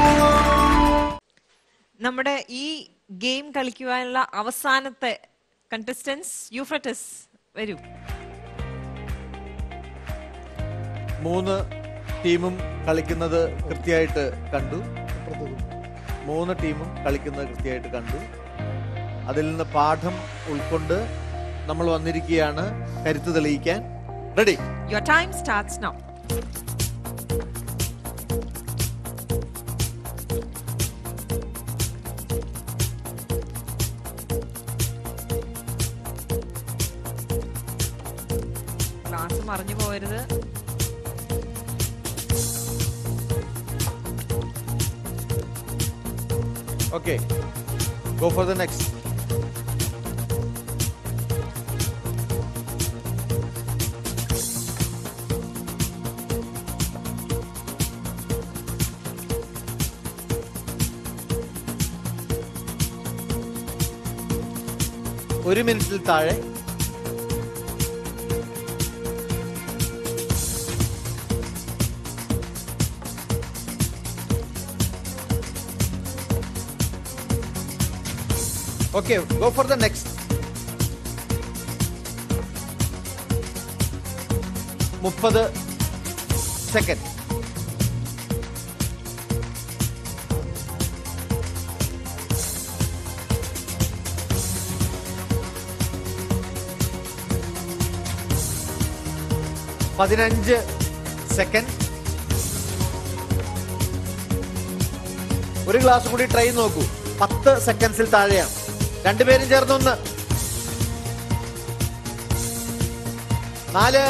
Speaker 2: നമ്മുടെ ഈ ഗെയിം കളിക്കുവാനുള്ള അവസാനത്തെ കണ്ടസ്റ്റൻസ് യൂഫ്രട്ടസ് വരൂ
Speaker 1: മൂന്ന് ടീമും കളിക്കുന്നത് കൃത്യമായിട്ട് കണ്ടു മൂന്ന് ടീമും കളിക്കുന്നത് കൃത്യമായിട്ട് കണ്ടു അതിൽ നിന്ന് പാഠം ഉൾക്കൊണ്ട് നമ്മൾ വന്നിരിക്കുകയാണ് കരുത്ത് തെളിയിക്കാൻ ready
Speaker 2: your time starts now glass മറിഞ്ഞു പോകരുത്
Speaker 1: okay go for the next ഒരു മിനിറ്റിൽ താഴെ okay go for the next മുപ്പത് സെക്കൻഡ് പതിനഞ്ച് സെക്കൻഡ് ഒരു ഗ്ലാസ് കൂടി ട്രൈ നോക്കൂ പത്ത് സെക്കൻഡ്സിൽ താഴെയാണ് രണ്ടുപേരും ചേർന്നൊന്ന് നാല്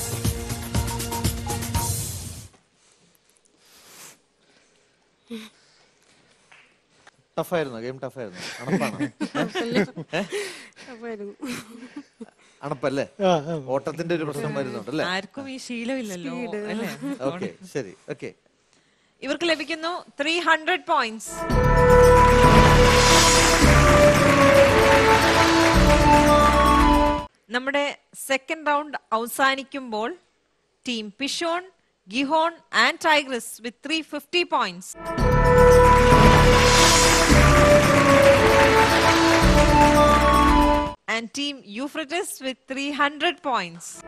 Speaker 1: ടഫായിരുന്നു ഗെയിം ടഫായിരുന്നു അണപ്പാണ്
Speaker 4: അപ്പായിരുന്നു.
Speaker 1: അണപ്പല്ലേ
Speaker 6: ആ, ആ.
Speaker 1: ഓട്ടത്തിന്റെ ഒരു പ്രശ്നം വരുന്നുണ്ട് അല്ലേ
Speaker 2: ആർക്കും ഈ ശീലമില്ലല്ലോ അല്ലേ
Speaker 1: ഓക്കെ ശരി ഓക്കെ
Speaker 2: ഇവർക്ക് ലഭിക്കുന്നു ത്രീ ഹൺഡ്രഡ് പോയിന്റ്സ് നമ്മുടെ സെക്കൻഡ് റൗണ്ട് അവസാനിക്കുമ്പോൾ team Pishon Gihon and Tigris with three fifty points and team Euphrates with 300 points.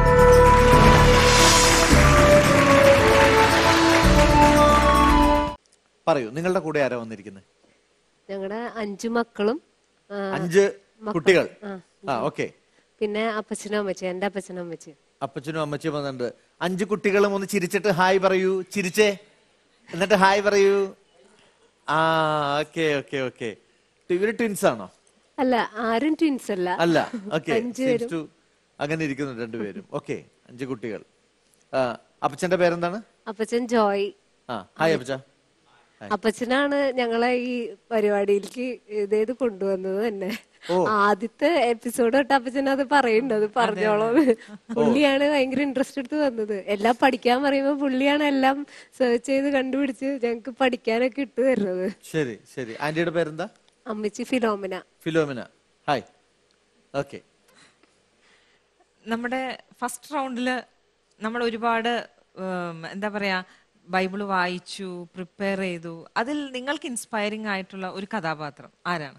Speaker 1: പറയൂ നിങ്ങളുടെ കൂടെ ആരാ വന്നിരിക്കുന്നത്
Speaker 8: ഞങ്ങളുടെ അഞ്ചു മക്കളും ആ,
Speaker 1: അഞ്ച്
Speaker 8: മക്കൾ.
Speaker 1: കുട്ടികൾ
Speaker 8: ആ.
Speaker 1: ആ ഓക്കെ
Speaker 8: പിന്നെ അപ്പച്ചനും അമ്മച്ചും എന്റെ അപ്പച്ചനും അമ്മച്ചും
Speaker 1: അപ്പച്ചനും അമ്മച്ചിയും വന്നിട്ടുണ്ട് അഞ്ച് കുട്ടികളും ഒന്ന് ചിരിച്ചിട്ട് ഹായ് പറയൂ ചിരിച്ചേ എന്നിട്ട് ഹായ് പറയൂ ആ ഓക്കെ ഓക്കെ ഓക്കെ ഇവര് ട്വിൻസ് ആണോ
Speaker 8: അല്ല ആരും ട്വിൻസ് അല്ല
Speaker 1: അല്ല ഓക്കെ
Speaker 8: അഞ്ചുപേരും
Speaker 1: അങ്ങനെ ഇരിക്കുന്നു രണ്ടുപേരും ഓക്കെ അഞ്ച് കുട്ടികൾ ആ, അപ്പച്ചന്റെ പേരെന്താണ്
Speaker 8: അപ്പച്ചൻ ജോയ്
Speaker 1: ആ ഹായ് അപ്പച്ച
Speaker 8: അപ്പച്ചനാണ് ഞങ്ങളെ ഈ പരിപാടിയിലേക്ക് ഇതേത് കൊണ്ടുവന്നത് തന്നെ ആദ്യത്തെ എപ്പിസോഡ് തൊട്ട് അപ്പച്ചൻ അത് പറയുന്നുണ്ട് അത് പറഞ്ഞോളൂ പുള്ളിയാണ് ഭയങ്കര ഇൻട്രസ്റ്റ് എടുത്ത് വന്നത് എല്ലാം പഠിക്കാൻ പറയുമ്പോ പുള്ളിയാണ് എല്ലാം സെർച്ച് ചെയ്ത് കണ്ടുപിടിച്ച് ഞങ്ങക്ക് പഠിക്കാനൊക്കെ ഇട്ട് തരുന്നത്
Speaker 1: ശരി ശരി ആന്റിയുടെ പേരെന്താ
Speaker 8: അമ്മച്ചി ഫിലോമിന
Speaker 1: ഫിലോമിന ഹായ് ഓക്കെ
Speaker 2: നമ്മുടെ ഫസ്റ്റ് റൗണ്ടില് നമ്മൾ ഒരുപാട് ഉം, എന്താ പറയാ ബൈബിള് വായിച്ചു പ്രിപ്പയർ ചെയ്തു അതിൽ നിങ്ങൾക്ക് ഇൻസ്പയറിംഗ് ആയിട്ടുള്ള ഒരു കഥാപാത്രം ആരാണ്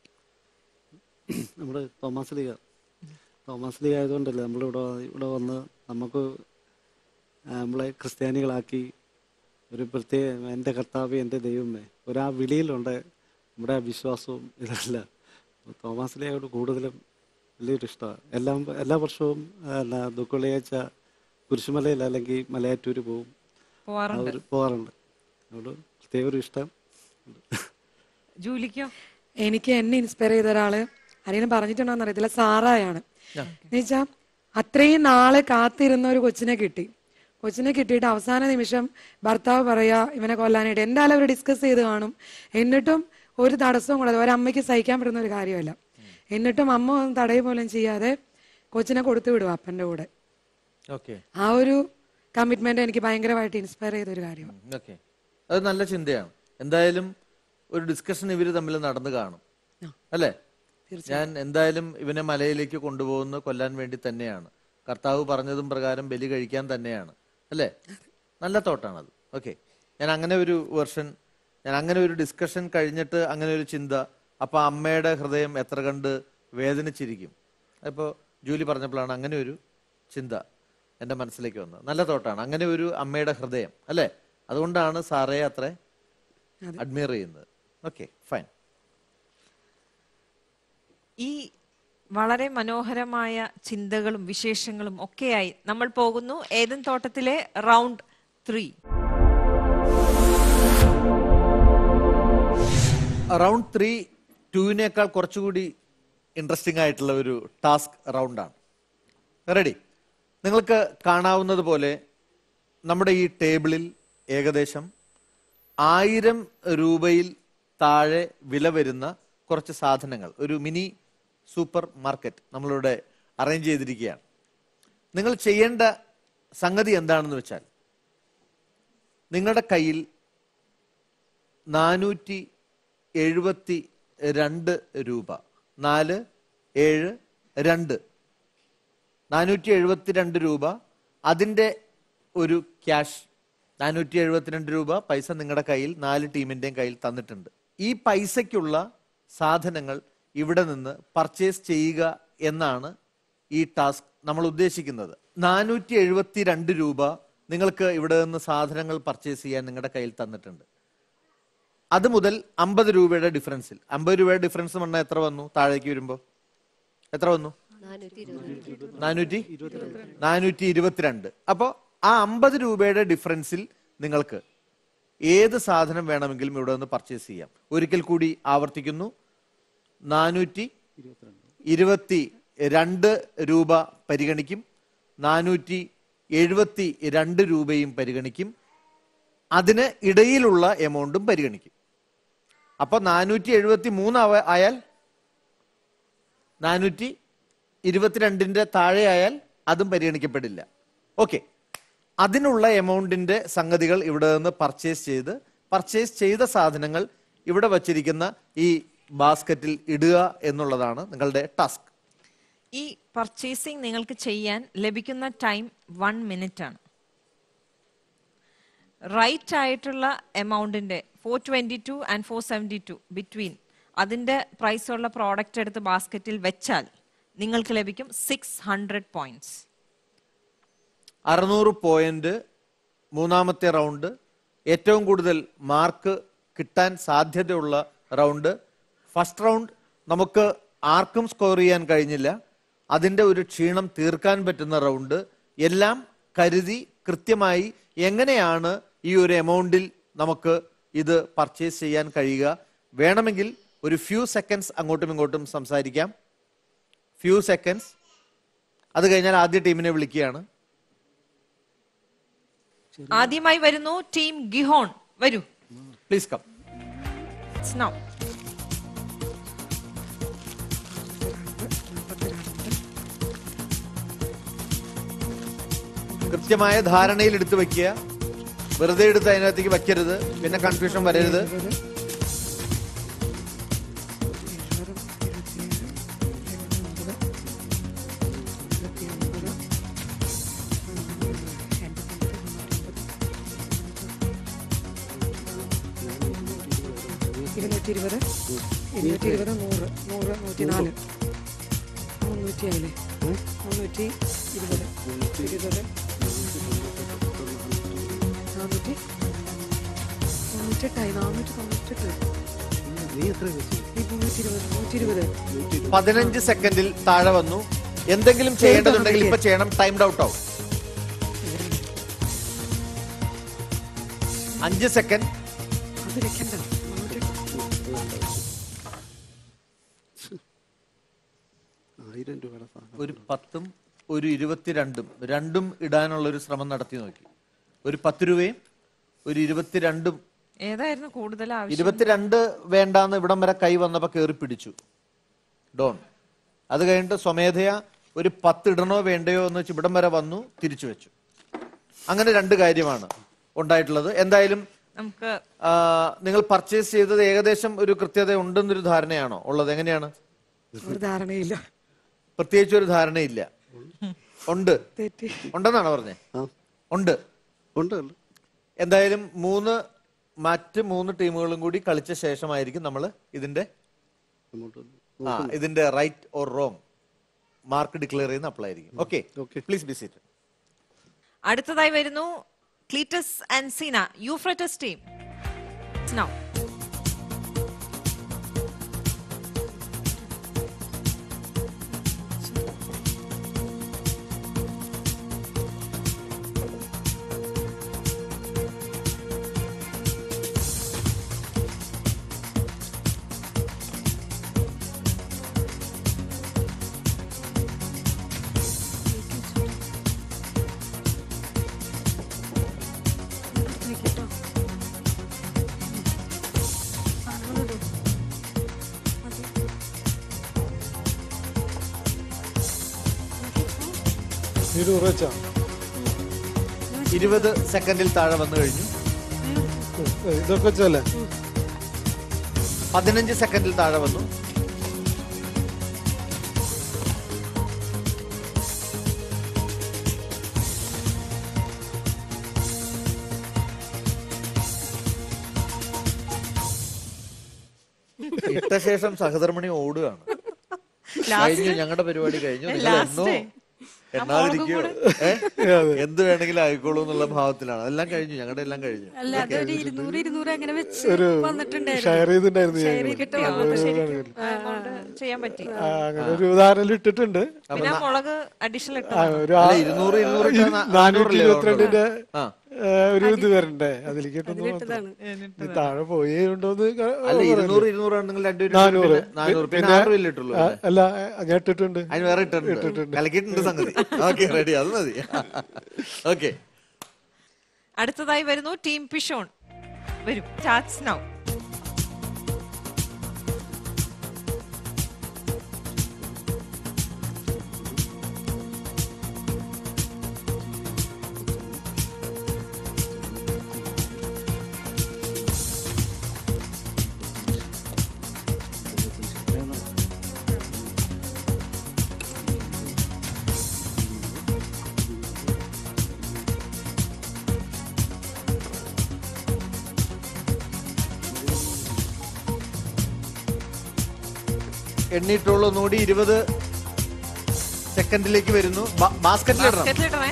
Speaker 5: നമ്മുടെ തോമസ് ലീഗ തോമസ് ലീഗ ആയതുകൊണ്ടല്ലേ നമ്മളിവിടെ ഇവിടെ വന്ന് നമുക്ക് ആ, നമ്മളെ ക്രിസ്ത്യാനികളാക്കി ഒരു പ്രത്യേക എൻ്റെ കർത്താവ് എൻ്റെ ദൈവമേ ഒരു ആ വിളിയിലുണ്ട് നമ്മുടെ ആ വിശ്വാസവും ഇതെല്ലാം അപ്പോൾ തോമസ് ലീഗയോട് കൂടുതലും വലിയൊരു ഇഷ്ടമാണ് എല്ലാം എല്ലാ വർഷവും ആ, എന്നാ ദുഃഖവെള്ളിയാഴ്ച കുരിശുമലയിൽ അല്ലെങ്കിൽ മലയാറ്റൂർ പോവും
Speaker 2: പോവാറുണ്ട്
Speaker 5: അവർ പോകാറുണ്ട് അതുകൊണ്ട് പ്രത്യേക ഒരു ഇഷ്ടം
Speaker 2: ജൂലിക്കോ
Speaker 9: എനിക്ക് എന്നെ ഇൻസ്പയർ ചെയ്ത ഒരാള് ആരെങ്കിലും പറഞ്ഞിട്ടുണ്ടോന്ന് അറിയത്തില്ല സാറായാണ് എന്നുവെച്ചാ അത്രയും നാളെ കാത്തിരുന്ന ഒരു കൊച്ചിനെ കിട്ടി കൊച്ചിനെ കിട്ടിയിട്ട് അവസാന നിമിഷം ഭർത്താവ് പറയാ ഇവനെ കൊല്ലാനായിട്ട് എന്തായാലും അവർ ഡിസ്കസ് ചെയ്ത് കാണും എന്നിട്ടും ഒരു തടസ്സവും കൂടാതെ ഒരമ്മയ്ക്ക് സഹിക്കാൻ പറ്റുന്ന ഒരു കാര്യമല്ല എന്നിട്ടും അമ്മ ഒന്നും തടയ പോലും ചെയ്യാതെ കൊച്ചിനെ കൊടുത്തു വിടും അപ്പന്റെ കൂടെ
Speaker 1: ഓക്കെ
Speaker 9: ആ ഒരു കമ്മിറ്റ്മെന്റ് എനിക്ക് ഭയങ്കരമായിട്ട് ഇൻസ്പയർ ചെയ്ത ഒരു കാര്യമാണ്
Speaker 1: ഓക്കെ അത് നല്ല ചിന്തയാണ് എന്തായാലും ഒരു ഡിസ്കഷൻ ഇവര് തമ്മിൽ നടന്നു കാണും അല്ലേ ഞാൻ എന്തായാലും ഇവനെ മലയിലേക്ക് കൊണ്ടുപോകുന്ന കൊല്ലാൻ വേണ്ടി തന്നെയാണ് കർത്താവ് പറഞ്ഞതും പ്രകാരം ബലി കഴിക്കാൻ തന്നെയാണ് അല്ലേ നല്ല തോട്ടാണത് ഓക്കെ ഞാൻ അങ്ങനെ ഒരു വെർഷൻ ഞാൻ അങ്ങനെ ഒരു ഡിസ്കഷൻ കഴിഞ്ഞിട്ട് അങ്ങനെ ഒരു ചിന്ത അപ്പൊ അമ്മയുടെ ഹൃദയം എത്ര കണ്ട് വേദനിച്ചിരിക്കും അപ്പോൾ ജൂലി പറഞ്ഞപ്പോഴാണ് അങ്ങനെ ഒരു ചിന്ത എൻ്റെ മനസ്സിലേക്ക് വന്നത് നല്ല തോട്ടാണ് അങ്ങനെ ഒരു അമ്മയുടെ ഹൃദയം അല്ലേ അതുകൊണ്ടാണ് സാറയെ അത്ര അഡ്മയർ ചെയ്യുന്നത് ഓക്കെ ഫൈൻ
Speaker 2: ഈ വളരെ മനോഹരമായ ചിന്തകളും വിശേഷങ്ങളും ഒക്കെയായി നമ്മൾ പോകുന്നു ഏതൻ തോട്ടത്തിലെ റൗണ്ട് ത്രീ
Speaker 1: റൗണ്ട് ത്രീ ടുവിനേക്കാൾ കുറച്ചുകൂടി ഇൻട്രസ്റ്റിംഗ് ആയിട്ടുള്ള ഒരു ടാസ്ക് റൗണ്ടാണ് റെഡി നിങ്ങൾക്ക് കാണാവുന്നത് പോലെ നമ്മുടെ ഈ ടേബിളിൽ ഏകദേശം ആയിരം രൂപയിൽ താഴെ വില വരുന്ന കുറച്ച് സാധനങ്ങൾ ഒരു മിനി സൂപ്പർ മാർക്കറ്റ് നമ്മളിവിടെ അറേഞ്ച് ചെയ്തിരിക്കുകയാണ് നിങ്ങൾ ചെയ്യേണ്ട സംഗതി എന്താണെന്ന് വെച്ചാൽ നിങ്ങളുടെ കയ്യിൽ നാനൂറ്റി എഴുപത്തി രണ്ട് രൂപ നാല് ഏഴ് രണ്ട് നാനൂറ്റി എഴുപത്തിരണ്ട് രൂപ അതിൻ്റെ ഒരു ക്യാഷ് നാനൂറ്റി എഴുപത്തിരണ്ട് രൂപ പൈസ നിങ്ങളുടെ കയ്യിൽ നാല് ടീമിൻ്റെയും കയ്യിൽ തന്നിട്ടുണ്ട് ഈ പൈസയ്ക്കുള്ള സാധനങ്ങൾ ഇവിടെ നിന്ന് പർച്ചേസ് ചെയ്യുക എന്നാണ് ഈ ടാസ്ക് നമ്മൾ ഉദ്ദേശിക്കുന്നത് നാനൂറ്റി എഴുപത്തി രണ്ട് രൂപ നിങ്ങൾക്ക് ഇവിടെ നിന്ന് സാധനങ്ങൾ പർച്ചേസ് ചെയ്യാൻ നിങ്ങളുടെ കയ്യിൽ തന്നിട്ടുണ്ട് അത് മുതൽ അമ്പത് രൂപയുടെ ഡിഫറൻസിൽ അമ്പത് രൂപയുടെ ഡിഫറൻസ് വന്നാൽ എത്ര വന്നു താഴേക്ക് വരുമ്പോൾ എത്ര വന്നു
Speaker 8: നാനൂറ്റി ഇരുപത്
Speaker 1: നാനൂറ്റി നാനൂറ്റി ഇരുപത്തിരണ്ട് അപ്പോൾ ആ അമ്പത് രൂപയുടെ ഡിഫറൻസിൽ നിങ്ങൾക്ക് ഏത് സാധനം വേണമെങ്കിലും ഇവിടെ നിന്ന് പർച്ചേസ് ചെയ്യാം ഒരിക്കൽ കൂടി ആവർത്തിക്കുന്നു നാനൂറ്റി ഇരുപത്തി രണ്ട് രൂപ പരിഗണിക്കും നാനൂറ്റി എഴുപത്തി രണ്ട് രൂപയും പരിഗണിക്കും അതിന് ഇടയിലുള്ള എമൗണ്ടും പരിഗണിക്കും അപ്പൊ നാനൂറ്റി എഴുപത്തി മൂന്ന് ആയാൽ നാനൂറ്റി ഇരുപത്തിരണ്ടിന്റെ താഴെ ആയാൽ അതും പരിഗണിക്കപ്പെടില്ല ഓക്കെ അതിനുള്ള എമൗണ്ടിന്റെ സംഗതികൾ ഇവിടെ നിന്ന് പർച്ചേസ് ചെയ്ത് പർച്ചേസ് ചെയ്ത സാധനങ്ങൾ ഇവിടെ വച്ചിരിക്കുന്ന ഈ ബാസ്ക്കറ്റിൽ ഇടുക എന്നുള്ളതാണ് നിങ്ങളുടെ ടാസ്ക്
Speaker 2: ഈ പർച്ചേസിംഗ് നിങ്ങൾക്ക് ചെയ്യാൻ ലഭിക്കുന്ന ടൈം വൺ മിനിറ്റ് ആണ് റൈറ്റ് ആയിട്ടുള്ള എമൗണ്ടിന്റെ four twenty two and four seventy two between അതിന്റെ പ്രൈസ് ഉള്ള പ്രോഡക്റ്റ് എടുത്ത് ബാസ്ക്കറ്റിൽ വെച്ചാൽ നിങ്ങൾക്ക് ലഭിക്കും സിക്സ് ഹൺഡ്രഡ് പോയിന്റ്സ്
Speaker 1: അറുന്നൂറ് പോയിന്റ് മൂന്നാമത്തെ റൗണ്ട് ഏറ്റവും കൂടുതൽ മാർക്ക് കിട്ടാൻ സാധ്യതയുള്ള റൗണ്ട് ഫസ്റ്റ് റൗണ്ട് നമുക്ക് ആർക്കും സ്കോർ ചെയ്യാൻ കഴിഞ്ഞില്ല അതിന്റെ ഒരു ക്ഷീണം തീർക്കാൻ പറ്റുന്ന റൗണ്ട് എല്ലാം കരുതി കൃത്യമായി എങ്ങനെയാണ് ഈ ഒരു എമൗണ്ടിൽ നമുക്ക് ഇത് പർച്ചേസ് ചെയ്യാൻ കഴിയുക വേണമെങ്കിൽ ഒരു ഫ്യൂ സെക്കൻഡ്സ് അങ്ങോട്ടും ഇങ്ങോട്ടും സംസാരിക്കാം ഫ്യൂ സെക്കൻഡ്സ് അത് കഴിഞ്ഞാൽ ആദ്യ ടീമിനെ വിളിക്കുകയാണ്
Speaker 2: ആദ്യമായി വരുന്നു ടീം ഗിഹോൺ വരൂ
Speaker 1: പ്ലീസ് കം
Speaker 2: It's now.
Speaker 1: കൃത്യമായ ധാരണയിൽ എടുത്തു വെക്കുക വെറുതെ എടുത്ത് അതിനകത്തേക്ക് വെക്കരുത് പിന്നെ കൺഫ്യൂഷൻ വരരുത്
Speaker 9: ഇരുന്നൂറ്റി ഇരുപത് ഇരുന്നൂറ്റി ഇരുപത് നൂറ് നൂറ് നൂറ്റി നാല് മുന്നൂറ്റി ആയില്ലേ മുന്നൂറ്റി ഇരുപത് ഇരുപത് നാനൂറ്റി തൊണ്ണൂറ്റെട്ടായി നാനൂറ്റി തൊണ്ണൂറ്റെട്ട് ഈ മുന്നൂറ്റി ഇരുപത് നൂറ്റി ഇരുപത്
Speaker 1: പതിനഞ്ച് സെക്കൻഡിൽ താഴെ വന്നു എന്തെങ്കിലും ചെയ്യേണ്ടതുണ്ടെങ്കിൽ ഇപ്പൊ ചെയ്യണം ടൈംഡ് ഔട്ട് ആവും അഞ്ച് സെക്കൻഡ്
Speaker 9: അത് വെക്കണ്ട നാനൂറ്റി
Speaker 5: ആയിരം രൂപയുടെ സാധനം
Speaker 1: ഒരു പത്തും ഒരു ഇരുപത്തിരണ്ടും രണ്ടും ഇടാനുള്ള ഒരു ശ്രമം നടത്തി നോക്കി ഒരു പത്ത് രൂപയും ഒരു ഇരുപത്തിരണ്ടും
Speaker 2: ഏതായിരുന്നു കൂടുതൽ ആവശ്യം
Speaker 1: ഇരുപത്തിരണ്ട് വേണ്ടാന്ന് ഇവിടം വരെ കൈ വന്നപ്പോ കയറി പിടിച്ചു ഡോൺ അത് കഴിഞ്ഞിട്ട് സ്വമേധയാ ഒരു പത്ത് ഇടണോ വേണ്ടയോ എന്ന് വെച്ച് ഇവിടം വരെ വന്നു തിരിച്ചു വെച്ചു അങ്ങനെ രണ്ട് കാര്യമാണ് ഉണ്ടായിട്ടുള്ളത് എന്തായാലും
Speaker 2: നമുക്ക്
Speaker 1: ആ, നിങ്ങൾ പർച്ചേസ് ചെയ്തത് ഏകദേശം ഒരു കൃത്യത ഉണ്ടെന്നൊരു ധാരണയാണോ ഉള്ളത് എങ്ങനെയാണ്
Speaker 9: ഒരു ധാരണയില്ല
Speaker 1: പ്രത്യേകിച്ച് ഒരു ധാരണയില്ല ഉണ്ട്
Speaker 9: തെറ്റി
Speaker 1: ഉണ്ടെന്നാണ് പറഞ്ഞേ
Speaker 5: ആ
Speaker 1: ഉണ്ട്
Speaker 5: ഉണ്ട് ഉണ്ട്.
Speaker 1: എന്തായാലും മൂന്ന് മറ്റ് മൂന്ന് ടീമുകളും കൂടി കളിച്ച ശേഷമായിരിക്കും നമ്മൾ ഇതിന്റെ ആ ഇതിന്റെ right or wrong mark declare ചെയ്യുന്ന അപ്ലൈ ആയിരിക്കും ഓക്കെ പ്ലീസ് ബി സീറ്റ്
Speaker 2: അടുത്തതായി വരുന്നു Cleetus and Seena Euphrates team now
Speaker 6: ഇരുപത് വെച്ചാ
Speaker 1: ഇരുപത് സെക്കൻഡിൽ താഴെ വന്നു കഴിഞ്ഞു
Speaker 6: ഇതൊക്കെ വെച്ചല്ലേ
Speaker 1: പതിനഞ്ച് സെക്കൻഡിൽ താഴെ വന്നു ഇട്ട ശേഷം സഹധർമ്മിണി ഓടുകയാണ് കഴിഞ്ഞു ഞങ്ങളുടെ പരിപാടി കഴിഞ്ഞു നിങ്ങൾ എന്നോ എണ്ണാതിരിക്കോ ഏ? എന്ത് വേണമെങ്കിലും ആയിക്കോളൂ എന്നുള്ള ഭാവത്തിലാണ് അതെല്ലാം കഴിഞ്ഞു ഞങ്ങളുടെ എല്ലാം കഴിഞ്ഞു
Speaker 4: അല്ല അതൊരു ഇരുന്നൂറ് ഇരുന്നൂറ് അങ്ങനെ വെച്ച്
Speaker 6: ഒരു
Speaker 4: വന്നിട്ടുണ്ടായിരുന്നു
Speaker 6: ഷെയർ ചെയ്തിട്ടുണ്ടായിരുന്നു
Speaker 4: ഷെയർ
Speaker 6: ഞങ്ങള്.
Speaker 4: ചെയ്തിട്ട്
Speaker 6: ആ,
Speaker 4: വന്നപ്പോ
Speaker 6: ഒരു
Speaker 4: ശരിക്കും
Speaker 2: amount ചെയ്യാൻ പറ്റി
Speaker 6: ആ, അങ്ങനെ ഒരു ഉദാഹരണം ഇട്ടിട്ടുണ്ട്
Speaker 2: പിന്നെ ആ മുളക് അഡീഷണൽ
Speaker 6: ആ, ഒരു ആ-
Speaker 1: അല്ല, ഇരുന്നൂറ് ഇരുന്നൂറ് ഇട്ടാ നാ-
Speaker 6: നാനൂറ്റി
Speaker 1: നാനൂറല്ലേ
Speaker 6: ഇരുപത്തിരണ്ടിന്റെ
Speaker 1: ആ.
Speaker 6: ഏ, ഒരു ഇത് വരണ്ടേ അതിലേക്ക് ഇട്ടൊന്ന് മാത്രം. ഇത് താഴെ പോയി ഉണ്ടോന്ന് ക-
Speaker 1: അല്ല
Speaker 6: പറയാനില്ല.
Speaker 1: ഇരുന്നൂറ് ഇരുന്നൂറ് ആണെങ്കിൽ രണ്ടുപേരും
Speaker 6: നാനൂറ്
Speaker 1: പിന്നെ നാനൂറ് പിന്നെ
Speaker 6: പിന്നെ-
Speaker 1: ആറ് രൂപയല്ലേ ഇട്ടുള്ളൂ
Speaker 6: ആ, അല്ല ഞാൻ ഇട്ടിട്ടുണ്ട്
Speaker 1: അതിന് വേറെ ഇട്ടിട്ടുണ്ട് കലക്കിയിട്ടുണ്ട് സംഗതി ഓക്കെ റെഡി അത് മതി ഓക്കെ
Speaker 2: അടുത്തതായി വരുന്നു ടീം പിഷോൺ വരും സ്റ്റാർട്ട്സ് നൗ
Speaker 1: എണ്ണീട്ടുള്ള ഒന്നുകൂടി ഇരുപത് സെക്കൻഡിലേക്ക് വരുന്നു ബാസ്ക്കറ്റിൽ ഇടണം
Speaker 2: ബാസ്ക്കറ്റിലിടണേ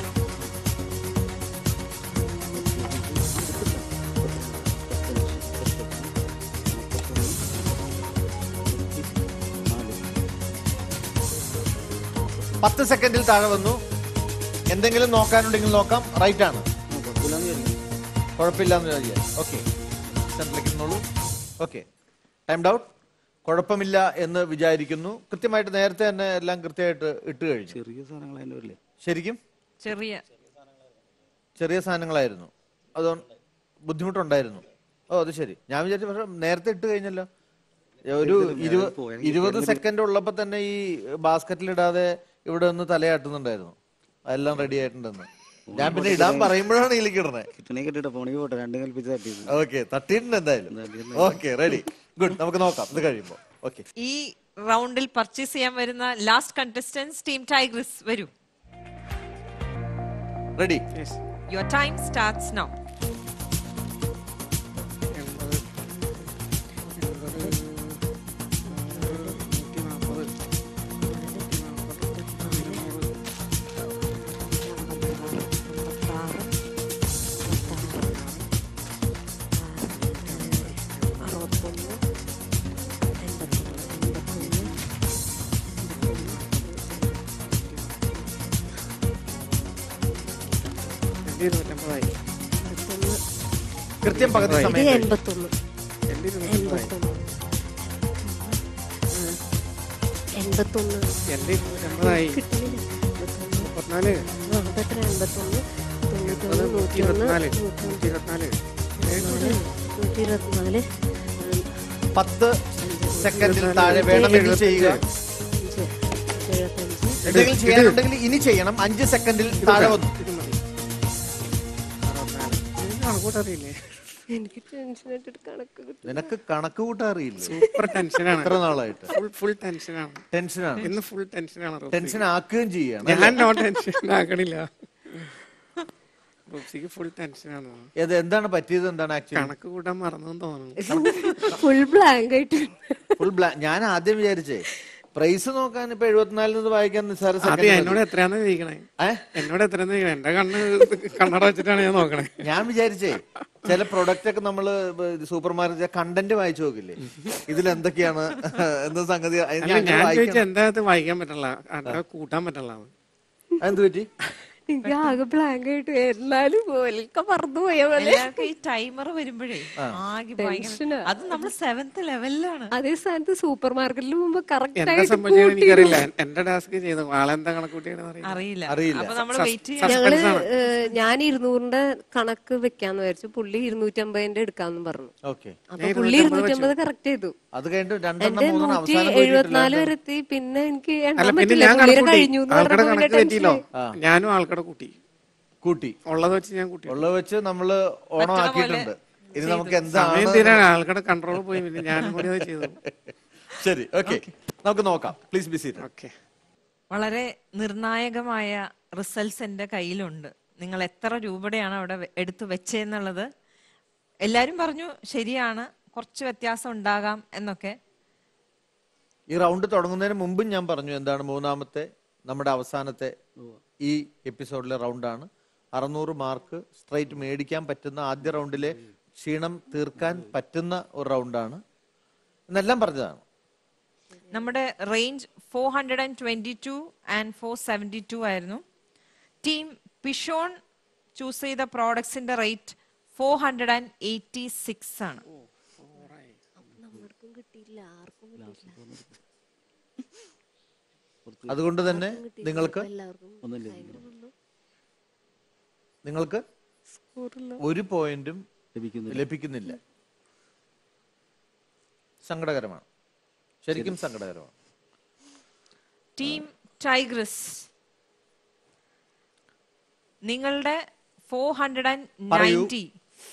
Speaker 1: പത്ത് സെക്കൻഡിൽ താഴെ വന്നു എന്തെങ്കിലും നോക്കാനുണ്ടെങ്കിൽ നോക്കാം റൈറ്റ് ആണ് കുഴപ്പമില്ല എന്ന് വിചാരിക്കാം ഓക്കെ സെന്ററിലേക്ക് നിന്നോളൂ ഓക്കെ ടൈംഡ് ഔട്ട് കുഴപ്പമില്ല എന്ന് വിചാരിക്കുന്നു കൃത്യമായിട്ട് നേരത്തെ തന്നെ എല്ലാം കൃത്യമായിട്ട് ഇട്ട് കഴിഞ്ഞു
Speaker 3: ചെറിയ സാധനങ്ങൾ അതിൻ്റെ വരില്ലേ
Speaker 1: ശരിക്കും
Speaker 2: ചെറിയ
Speaker 1: ചെറിയ സാധനങ്ങളായിരുന്നു അതുകൊണ്ട് ബുദ്ധിമുട്ടുണ്ടായിരുന്നു ഓ അത് ശരി ഞാൻ വിചാരിച്ചു പക്ഷെ നേരത്തെ ഇട്ട് കഴിഞ്ഞല്ലോ ഒരു ഇരുപത് ഇരുപത് സെക്കൻഡ് ഉള്ളപ്പോ തന്നെ ഈ ബാസ്ക്കറ്റിലിടാതെ ഇവിടെ ഒന്ന് തലയാട്ടുന്നുണ്ടായിരുന്നു അതെല്ലാം റെഡി ആയിട്ടുണ്ടെന്ന് ഞാൻ പിന്നെ ഇടാൻ പറയുമ്പോഴാണ് ഇതിലേക്ക് ഇടണേ
Speaker 3: കിട്ടണേ കിട്ടിയിട്ട് പോണെങ്കിൽ പോട്ടെ രണ്ടും കൽപ്പിച്ച് തട്ടിയത്
Speaker 1: ഓക്കെ തട്ടിയിട്ടുണ്ട് എന്തായാലും ഓക്കെ റെഡി ഗുഡ് നമുക്ക് നോക്കാം ഇത് കഴിയുമ്പോ ഓക്കെ
Speaker 2: ഈ റൗണ്ടിൽ പർച്ചേസ് ചെയ്യാൻ വരുന്ന ലാസ്റ്റ് കണ്ടസ്റ്റൻസ് ടീം ടൈഗ്രസ് വരൂ
Speaker 1: ready
Speaker 2: your time starts now
Speaker 7: ഇരുന്നൂറ്റമ്പതായി
Speaker 1: കൃത്യം പകുതി
Speaker 8: ഇത്
Speaker 1: സമയം കഴിഞ്ഞു.
Speaker 8: എൺപത്തൊന്ന്
Speaker 7: എന്റെ ഇരുന്നൂറ്റമ്പതായി
Speaker 8: എൺപത്തൊന്ന് ആ. എൺപത്തൊന്ന്
Speaker 7: എന്റെ ഇരുന്നൂറ്റമ്പതായി
Speaker 8: കിട്ടുന്നില്ല
Speaker 7: മുപ്പത്തിനാല്
Speaker 8: ആ, അതെത്ര എൺപത്തൊന്ന് തൊണ്ണൂറ്റൊന്ന്
Speaker 7: നൂറ്റി
Speaker 8: നൂറ്റിയൊന്ന്
Speaker 7: ഇരുപത്തിനാല്
Speaker 8: നൂറ്റി
Speaker 7: നൂറ്റി ഇരുപത്തിനാല്
Speaker 8: നൂറ്റി ഇരുപത്തിനാല്
Speaker 1: പത്ത് സെക്കൻഡിൽ താഴെ വേണമെങ്കിൽ ചെയ്യുക
Speaker 8: അഞ്ച് എഴുപത്തഞ്ച്
Speaker 1: എന്തെങ്കിലും ചെയ്യാനുണ്ടെങ്കിൽ ഇനി ചെയ്യണം അഞ്ച് സെക്കൻഡിൽ താഴെ വന്നു
Speaker 7: ഇത് മതി അറുപത്തിനാല് ഇതിന് കണക്കൂട്ടറിയില്ലേ
Speaker 8: എനിക്ക് ടെൻഷനായിട്ട് കണക്ക് കിട്ടും
Speaker 1: നിനക്ക് കണക്ക് കൂട്ടാൻ അറിയില്ല
Speaker 7: സൂപ്പർ ടെൻഷനാണ്
Speaker 1: എത്ര നാളായിട്ട്
Speaker 7: ഫുൾ ഫുൾ ടെൻഷനാണ്
Speaker 1: ടെൻഷനാണ്
Speaker 7: ഇന്ന് ഫുൾ ടെൻഷനാണ് റോസി.
Speaker 1: ടെൻഷൻ ആക്കുകയും ചെയ്യണം
Speaker 7: ഞാൻ നോ ടെൻഷൻ ആക്കണില്ല റൂപ്സിക്ക് ഫുൾ ടെൻഷനാണ്
Speaker 1: ഏത് എന്താണ് പറ്റിയത് എന്താണ് ആക്ച്വലി
Speaker 7: കണക്ക് കൂട്ടാൻ മറന്നു തോന്നുന്നു
Speaker 8: ഫുൾ ബ്ലാങ്ക് ആയിട്ട്
Speaker 1: ഫുൾ ബ്ലാ ഞാൻ ആദ്യം വിചാരിച്ചേ പ്രൈസ് നോക്കാൻ ഇപ്പൊ എഴുപത്തിനാലിൽ നിന്ന് വായിക്കാൻ നിസ്സാര
Speaker 7: അത്
Speaker 1: second
Speaker 7: എന്നോട്
Speaker 1: മതി.
Speaker 7: എത്രയാന്ന് ചോദിക്കണേ
Speaker 1: ഏ?
Speaker 7: എന്നോട് എത്രയാന്ന് ചോദിക്കണേ എന്റെ കണ്ണ് കണ്ണട വെച്ചിട്ടാണ് ഞാൻ നോക്കണേ
Speaker 1: ഞാൻ വിചാരിച്ചേ ചില പ്രൊഡക്റ്റ് ഒക്കെ നമ്മള് സൂപ്പർ മാർക്കറ്റ് കണ്ടന്റ് വായിച്ചു നോക്കില്ലേ ഇതിൽ എന്തൊക്കെയാണ് എന്ന സംഗതി അത്
Speaker 7: അല്ല
Speaker 1: ഞാൻ അങ്ങനെ
Speaker 7: ഞാൻ ചോദിച്ച
Speaker 1: വായിക്കണം.
Speaker 7: എന്താ ഇത് വായിക്കാൻ പറ്റില്ല അല്ല കൂട്ടാൻ പറ്റില്ല
Speaker 1: അതെന്ത് പറ്റി
Speaker 8: എനിക്ക് ആകെ ബ്ലാങ്ക് ആയിട്ട് എന്നാലും പോലൊക്കെ മറന്നുപോയ പോലെ
Speaker 2: എല്ലാവർക്കും ഈ ടൈമർ വരുമ്പോഴേ ആകെ ഭയങ്കര
Speaker 8: ടെൻഷനാ.
Speaker 2: അത് നമ്മൾ സെവൻത് ലെവലിലാണ്
Speaker 8: അതേ സ്ഥാനത്ത് സൂപ്പർ മാർക്കറ്റിൽ പോകുമ്പോ കറക്റ്റ്
Speaker 7: എന്താ
Speaker 8: ആയിട്ട്
Speaker 7: സംഭവിച്ചത്
Speaker 8: കൂട്ടി
Speaker 7: എനിക്കറിയില്ല എന്റെ ടാസ്ക് ചെയ്തു ആളെന്താ കണക്കൂട്ടിയാണെന്ന് അറിയില്ല
Speaker 2: അറിയില്ല
Speaker 1: അറിയില്ല.
Speaker 2: അപ്പൊ നമ്മൾ
Speaker 7: Sus-
Speaker 2: വെയിറ്റ് ചെയ്യാം
Speaker 8: ഞങ്ങള്
Speaker 7: Suspense ആണ്.
Speaker 8: ഏഹ്, ഞാൻ ഇരുന്നൂറിന്റെ കണക്ക് വെക്കാന്ന് വിചാരിച്ചു പുള്ളി ഇരുന്നൂറ്റമ്പതിന്റെ എടുക്കാന്ന് പറഞ്ഞു
Speaker 1: ഓക്കെ
Speaker 8: അപ്പൊ പുള്ളി ഇരുന്നൂറ്റമ്പത് കറക്റ്റ് ചെയ്തു
Speaker 1: അത് കഴിഞ്ഞിട്ട് രണ്ടെണ്ണം
Speaker 8: എന്റെ
Speaker 1: മൂന്നെണ്ണം
Speaker 8: നൂറ്റി
Speaker 1: അവസാനം
Speaker 8: എഴുപത്തിനാല്
Speaker 1: പോയിട്ടില്ല
Speaker 8: വരെ എത്തി പിന്നെ എനിക്ക്
Speaker 7: അല്ല
Speaker 8: എണ്ണാൻ
Speaker 7: പിന്നെ
Speaker 8: പറ്റില്ല
Speaker 7: ഞാൻ
Speaker 8: പുള്ളിയുടെ
Speaker 7: കണക്കൂട്ടി
Speaker 8: കഴിഞ്ഞു എന്ന്
Speaker 7: ആൾക്കടെ
Speaker 8: പറഞ്ഞപ്പോ
Speaker 7: കണക്ക്
Speaker 8: പിന്നെ
Speaker 7: തെറ്റിയില്ലോ
Speaker 8: ടെൻഷനായി.
Speaker 7: ഞാനും ആൾക്കടെ കൂട്ടി
Speaker 1: കൂട്ടി
Speaker 7: ഉള്ളത് വെച്ച് ഞാൻ കൂട്ടി
Speaker 1: ഉള്ളത് വെച്ച് നമ്മള് ഓണം ആക്കിയിട്ടുണ്ട് ഇനി നമുക്ക്
Speaker 7: സമയം
Speaker 1: എന്താണ്
Speaker 7: തീരാണ് ആൾക്കടെ കൺട്രോൾ പോയി പിന്നെ ഞാനും കൂടി അത് ചെയ്തു
Speaker 1: ശരി ഓക്കെ നമുക്ക് നോക്കാം പ്ലീസ് ബി സീറ്റ്
Speaker 7: ഓക്കെ
Speaker 2: വളരെ നിർണായകമായ റിസൾട്ട്സ് എൻ്റെ കയ്യിലുണ്ട് നിങ്ങൾ എത്ര രൂപയുടെയാണ് അവിടെ വെ- എടുത്തു വെച്ചതെന്നുള്ളത് എല്ലാരും പറഞ്ഞു ശരിയാണ് കുറച്ച് വ്യത്യാസം ഉണ്ടാകാം എന്നൊക്കെ
Speaker 1: ഈ റൗണ്ട് തുടങ്ങുന്നതിന് മുമ്പും ഞാൻ പറഞ്ഞു എന്താണ് മൂന്നാമത്തെ നമ്മുടെ അവസാനത്തെ ഈ എപ്പിസോഡിലെ റൗണ്ടാണ് അറുന്നൂറ് മാർക്ക് സ്ട്രൈറ്റ് മേടിക്കാൻ പറ്റുന്ന ആദ്യ റൗണ്ടിലെ ക്ഷീണം തീർക്കാൻ പറ്റുന്ന ഒരു റൗണ്ടാണ് എന്നെല്ലാം പറഞ്ഞതാണ്
Speaker 2: നമ്മുടെ range four hundred and twenty two and four seventy two ആയിരുന്നു ടീം പിഷോൺ ചൂസ് ചെയ്ത പ്രോഡക്ട്സിന്റെ rate four hundred and eighty six ആണ്
Speaker 1: അതുകൊണ്ട് തന്നെ നിങ്ങൾക്ക്
Speaker 3: ഒന്നുമില്ല
Speaker 1: നിങ്ങൾക്ക് ഒരു പോയിന്റും
Speaker 3: ലഭിക്കുന്നില്ല
Speaker 1: ലഭിക്കുന്നില്ല സങ്കടകരമാണ് ശരിക്കും സങ്കടകരമാണ്
Speaker 2: ടീം ടൈഗ്രസ് നിങ്ങളുടെ ഫോർ ഹൺഡ്രഡ് ആൻഡ്
Speaker 1: പറയൂ.
Speaker 2: നയൻറ്റി